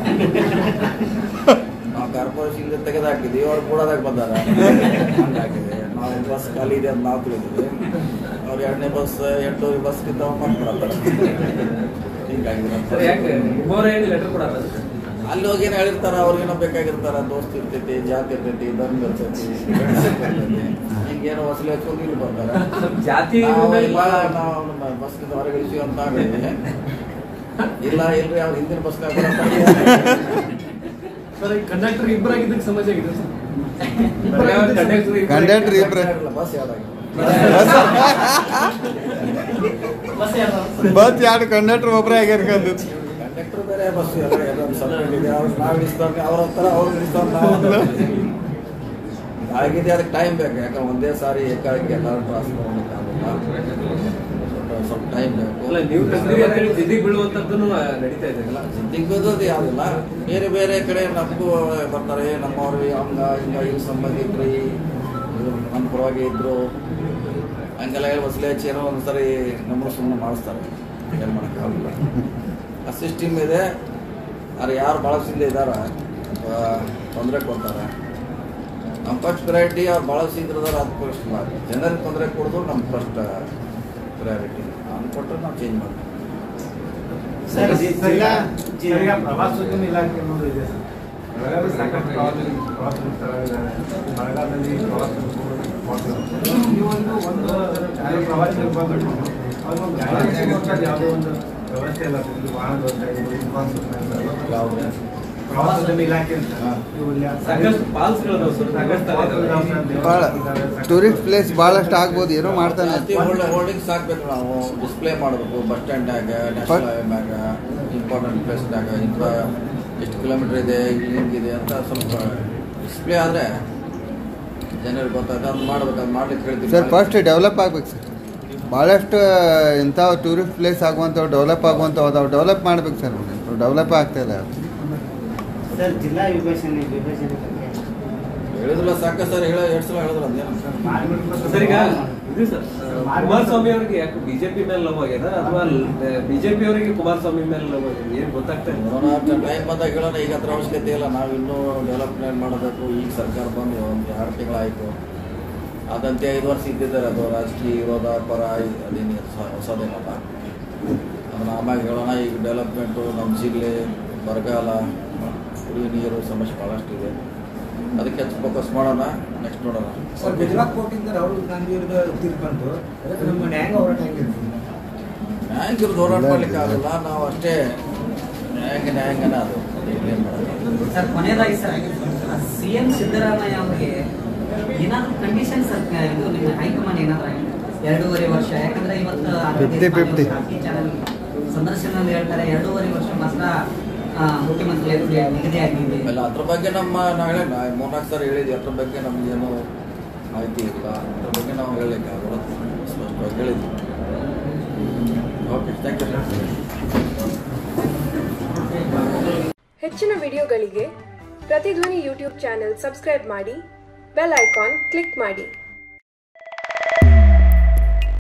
ನಾವು ಕಾರ್ಪೊರೇಷನ್ ತೆಗೆದು ಹಾಕಿದ್ವಿ ಅವ್ರು ಕೂಡದಾಗ ಬಂದಾರ ಹಂಗಾಗಿದೆ ನಾವು ಬಸ್ ಖಾಲಿ ಇದೆ ಅಂತ ನಾವು ತಿಳಿದ್ವಿ ಅವ್ರು ಎರಡನೇ ಬಸ್ ಎಂಟೂವರೆ ಬಸ್ಗಿಂತ ಮತ್ತೆ ಬರ್ತಾರೆ ಸರ್ ಯಾಕೆ ಹಿಂಗಾಗಿದೆ ಮೂವರ ಏನು ಲೆಟರ್ ಕೊಡಲ್ಲ ಅಲ್ಲಿ ಹೋಗಿ ಏನು ಹೇಳಿರ್ತಾರ ಅವ್ರಿಗೇನೋ ಬೇಕಾಗಿರ್ತಾರ ದೋಸ್ತ್ ಇರ್ತೈತಿ ಜಾತಿ ಇರ್ತೈತಿ ಧರ್ಮ ಇರ್ತೈತಿ friendship ಇರ್ತೈತಿ ಹಿಂಗೇನೋ ವಸೂಲಿ ಹಚ್ಕೊಂಡು ಇಲ್ಲಿ ಬರ್ತಾರೆ ಜಾತಿ ನಾವು ಇರೋದೇ ಇಲ್ಲ ಇಲ್ಲ. ನಾವು ಬಸ್ಗಿಂದ ಹೊರಗೆ ಇಳಿಸಿ ಅಂತ ಹೇಳಿದ್ವಿ ಇಲ್ಲ ಇಲ್ರಿ ಅವ್ರು ಹಿಂದಿನ ಬಸ್ನಾಗ ಸರ್ ಈ ಕಂಡಕ್ಟರ್ ಇಬ್ಬರಾಗಿದ್ದಕ್ಕೆ ಸಮಸ್ಯೆ ಆಗಿದೆ ಸರ್ ಕಂಡಕ್ಟರ್ ಇಬ್ರು ಬಸ್ ಯಾವ್ದಾಗಿ ಬಸ್ ಎರಡು ಕಂಡಕ್ಟರ್ ಒಬ್ಬರೇ ಆಗ್ಯಾರ್ಕಂದು ಕಂಡಕ್ಟರ್ ಬೇರೆ ಬಸ್ ಎಲ್ಲ ಎಲ್ಲೊಂದು ಸಪರೇಟ್ ಇದೆ ಅವ್ರು ನಾವು ಇಳಿಸ್ದಾಗ ಅವ್ರ ಹತ್ರ ಅವ್ರು ಇಳಿಸ್ದಾಗ ನಾವು ಆಗಿದೆ ಅದಕ್ಕೆ ಟೈಮ್ ಬೇಕು ಯಾಕಂದ್ರೆ ಒಂದೇ ಸಾರಿ ಏಕಾಏಕಿ ಎಲ್ಲರೂ ಟ್ರಾನ್ಸ್ಫರ್ ಮಾಡೋಕ್ಕಾಗಲ್ಲ ಸ್ವಲ್ಪ ಸ್ವಲ್ಪ ಟೈಮ್ ಬೇಕು ಅಲ್ಲ ನೀವು ತಂದ್ರಿ ಅಂತೇಳಿ ಜಿದ್ದಿಗೆ ಬೀಳುವಂತದ್ದು ನಡೀತಾ ಇದೆ ಅಲ್ಲ ದಿಗ್ಗೋದು ಯಾವುದಿಲ್ಲ ಬೇರೆ ಬೇರೆ ಕಡೆ ನಮಗೂ ಬರ್ತಾರೆ ನಮ್ಮವ್ರು ಹಂಗ ಹಿಂಗ ಇವ್ ಸಂಬಂಧಿಕ್ರಿ ಇವ್ರು ನಮ್ಮ ಪರವಾಗಿ ಇದ್ರು ಹಂಗೆಲ್ಲ ಹೇಳಿ ವಸೂಲಿ ಹಚ್ಚಿ ಏನೋ ಒಂದ್ಸರಿ ನಮ್ಮನ್ನು ಸುಮ್ಮನೆ ಮಾಡಿಸ್ತಾರೆ ಏನು ಮಾಡೋಕ್ಕಾಗಲ್ಲ ಆ ಸಿಸ್ಟಮ್ ಇದೆ ಆದರೆ ಯಾರು ಬಳಸಿಂದ ಇದ್ದಾರ ತೊಂದರೆ ಕೊಡ್ತಾರೆ ನಮ್ಮ ಫಸ್ಟ್ ಪ್ರಯಾರಿಟಿ ಅವ್ರು ಬಳಸಿದ್ರದಾರ ಅದು ಫಸ್ಟ್ ಜನರಿಗೆ ತೊಂದರೆ ಕೊಡೋದು ನಮ್ಮ ಫಸ್ಟ್ ಪ್ರಯಾರಿಟಿ ಅವ್ನು ಕೊಟ್ಟರೆ ನಾವು ಚೇಂಜ್ ಮಾಡ್ತೀವಿ ಸರ್, ಜಿಲ್ಲಾ ಸರ್, ಈಗ ಪ್ರವಾಸೋದ್ಯಮ ಇಲಾಖೆ ಅನ್ನೋದು ಇದೆ ಸರ್ ಬೆಳಗಾವಿ ಸಾಕಷ್ಟು ಪ್ರವಾಸ ಪ್ರವಾಸೋದ್ಯಮ ಸ್ಥಳಗಳಿದ್ದಾವೆ ಮಳೆಗಾಲದಲ್ಲಿ ಪ್ರವಾಸ ಈ ಒಂದು ಒಂದು ಯಾರೋ ಪ್ರವಾಸಿಗರು ಬಂದ್ಬಿಟ್ಟು ಅವ್ರಿಗೊಂದು ಗಾಡಿ ಸಿಗೋಕ್ಕಾಗಿ ಯಾವುದೋ ಒಂದು ವ್ಯವಸ್ಥೆ ಇಲ್ಲ ಸರ್. ಇದು ವಾಹನದ ವ್ಯವಸ್ಥೆ ಆಗಿರ್ಬೋದು, ಇನ್ಫ್ರಾಸ್ಟ್ರಕ್ಚರ್ ಯಾವುದೇ ಪ್ರವಾಸೋದ್ಯಮ ಇಲಾಖೆ ಅಂತ ಇವು ಇಲ್ಲಿ ಸಾಕಷ್ಟು ಪಾಲ್ಸ್ಗಳಿದಾವೆ ಸರ್ ಸಾಕಷ್ಟು ಭಾಳ ಟೂರಿಸ್ಟ್ ಪ್ಲೇಸ್ ಭಾಳಷ್ಟು ಆಗ್ಬೋದು ಏನೋ ಮಾಡ್ತಾನೆ ಜಾಸ್ತಿ ಹೋಲ್ಡ್ ಹೋಲ್ಡಿಂಗ್ಸ್ ಹಾಕ್ಬೇಕು ನಾವು ಡಿಸ್ಪ್ಲೇ ಮಾಡಬೇಕು ಬಸ್ ಸ್ಟ್ಯಾಂಡ್ನಾಗ ನ್ಯಾಷನಲ್ ಹೈವೇಮ್ಯಾಗ ಇಂಪಾರ್ಟೆಂಟ್ ಪ್ಲೇಸ್ನಾಗ ಇಂಥ ಎಷ್ಟು ಕಿಲೋಮೀಟರ್ ಇದೆ ಇಲ್ಲಿ ಹಿಂಗಿದೆ ಅಂತ ಸ್ವಲ್ಪ ಡಿಸ್ಪ್ಲೇ ಆದರೆ ಜನರಿಗೆ ಗೊತ್ತಾಗುತ್ತೆ ಅದು ಮಾಡ್ಬೇಕು ಅದು ಮಾಡ್ಲಿಕ್ಕೆ ಹೇಳ್ತೀವಿ ಸರ್ ಫಸ್ಟ್ ಡೆವಲಪ್ ಆಗ್ಬೇಕು ಸರ್ ಭಾಳಷ್ಟು ಇಂಥ ಟೂರಿಸ್ಟ್ ಪ್ಲೇಸ್ ಆಗುವಂಥವು ಡೆವಲಪ್ ಆಗುವಂಥವು ಅದಾವೆ ಡೆವಲಪ್ ಮಾಡ್ಬೇಕು ಸರ್ ಡೆವಲಪ್ ಆಗ್ತಾ ಇಲ್ಲ ಸರ್ ಜಿಲ್ಲಾ ವಿಭಜನೆ ವಿಭಜನೆ ಬಗ್ಗೆ ಹೇಳಿದ್ರಲ್ಲ ಸಾಕ ಸರ್ ಹೇಳ ಎರಡು ಸಲ ಹೇಳಿದ್ರು ಅದೇನು ಸರ್ ಈಗ ಇದು ಸರ್ ಕುಮಾರಸ್ವಾಮಿ ಅವರಿಗೆ ಯಾಕೆ ಬಿಜೆಪಿ ಮೇಲೆ ಲವ್ ಆಗ್ಯದ ಅಥವಾ ಬಿಜೆಪಿ ಅವರಿಗೆ ಕುಮಾರಸ್ವಾಮಿ ಮೇಲೆ ಲವ್ ಆಗ್ಯದ ಏನ್ ಗೊತ್ತಾಗ್ತಾ ಇಲ್ಲ ನೋಡೋಣ ಟೈಮ್ ಬಂದಾಗ ಹೇಳೋಣ ಈಗ ಹತ್ರ ಅವಶ್ಯಕತೆ ಇಲ್ಲ ನಾವು ಇನ್ನೂ ಡೆವಲಪ್ಮೆಂಟ್ ಮಾಡಬೇಕು ಈಗ ಸರ್ಕಾರ ಬಂದು ಒಂದು ಎರಡು ತಿಂಗಳಾಯಿತು ಅದಂತೆ ಐದು ವರ್ಷ ಇದ್ದಿದ್ದಾರೆ ಅದು ರಾಜಕೀಯ ವಿರೋಧ ಪರ ಇದ್- ಅದೇನು ಹೊಸ- ಹೊಸದೇನಲ್ಲ ಅದನ್ನು ಆಮ್ಯಾಗ ಹೇಳೋಣ ಈಗ ಡೆವಲಪ್ಮೆಂಟು ನಮ್ಮ ಜಿಲ್ಲೆ ಬರಗಾಲ ಕುಡಿಯೋ ನೀರು ಸಮಸ್ಯೆ ಭಾಳಷ್ಟು ಇದೆ ಅದಕ್ಕೆ ಹೆಚ್ಚು ಫೋಕಸ್ ಮಾಡೋಣ ನೆಕ್ಸ್ಟ್ ನೋಡೋಣ ಸರ್ ಗುಜರಾತ್ ಕೋರ್ಟಿಂದ ರಾಹುಲ್ ಗಾಂಧಿ ಅವರದ ತೀರ್ಪು ಬಂತು ಅದಕ್ಕೆ ನಮ್ಮ ನ್ಯಾಯಾಂಗ ಹೋರಾಟ ಆಗಿರ್ತದೆ ನ್ಯಾಯಾಂಗಿರೋದು ಹೋರಾಟ ಮಾಡ್ಲಿಕ್ಕೆ ಆಗಲ್ಲ ನಾವು ಅಷ್ಟೇ ನ್ಯಾಯಾಂಗ ನ್ಯಾಯಾಂಗನ ಅದು ಏನ್ ಮಾಡೋದು ಸರ್ ಕೊನೆಯದಾಗಿ ಸರ್ ಸಿ ಎಂ ಸಿದ್ದರಾಮಯ್ಯ ಅವರಿಗೆ ಏನಾದರೂ ಕಂಡೀಷನ್ ಸರ್ ಇದು ನಿಮ್ಮ ಹೈಕಮಾಂಡ್ ಏನಾದರೂ ಎರಡೂವರೆ ವರ್ಷ ಯಾಕಂದ್ರೆ ಇವತ್ತು ಆರ್.ಕೆ. 50-50. ದೇಶಪಾಂಡೆ ಅವರು ಸಾಕಿ ಚಾನಲ್ ಸಂದರ್ಶನದಲ್ಲಿ ಹೇಳ್ತಾರೆ ಎರಡೂವರೆ ವರ್ಷ ಮಾತ್ರ ಆ, ಮುಖ್ಯಮಂತ್ರಿ ಅವರಿಗೆ ನಿಗದಿ ಆಗಿದೆ ಆಮೇಲೆ ಅದ್ರ ಬಗ್ಗೆ ನಮ್ಮ ನಾಳೆ ಮೂರ್ನಾಲ್ಕು ಸಲ ಹೇಳಿದ್ವಿ ಅದ್ರ ಬಗ್ಗೆ ನಮಗೇನು ಮಾಹಿತಿ ಇಲ್ಲ ಅದ್ರ ಬಗ್ಗೆ ನಾವು ಹೇಳಲಿಕ್ಕೆ ಆಗಲ್ಲ ಸ್ಪಷ್ಟವಾಗಿ ಹೇಳಿದ್ವಿ ಓಕೆ ಥ್ಯಾಂಕ್ ಯು ಹೆಚ್ಚಿನ ವಿಡಿಯೋಗಳಿಗೆ ಪ್ರತಿಧ್ವನಿ ಯೂಟ್ಯೂಬ್ ಚಾನೆಲ್ ಸಬ್ಸ್ಕ್ರೈಬ್ ಮಾಡಿ ಬೆಲ್ ಐಕಾನ್ ಕ್ಲಿಕ್ ಮಾಡಿ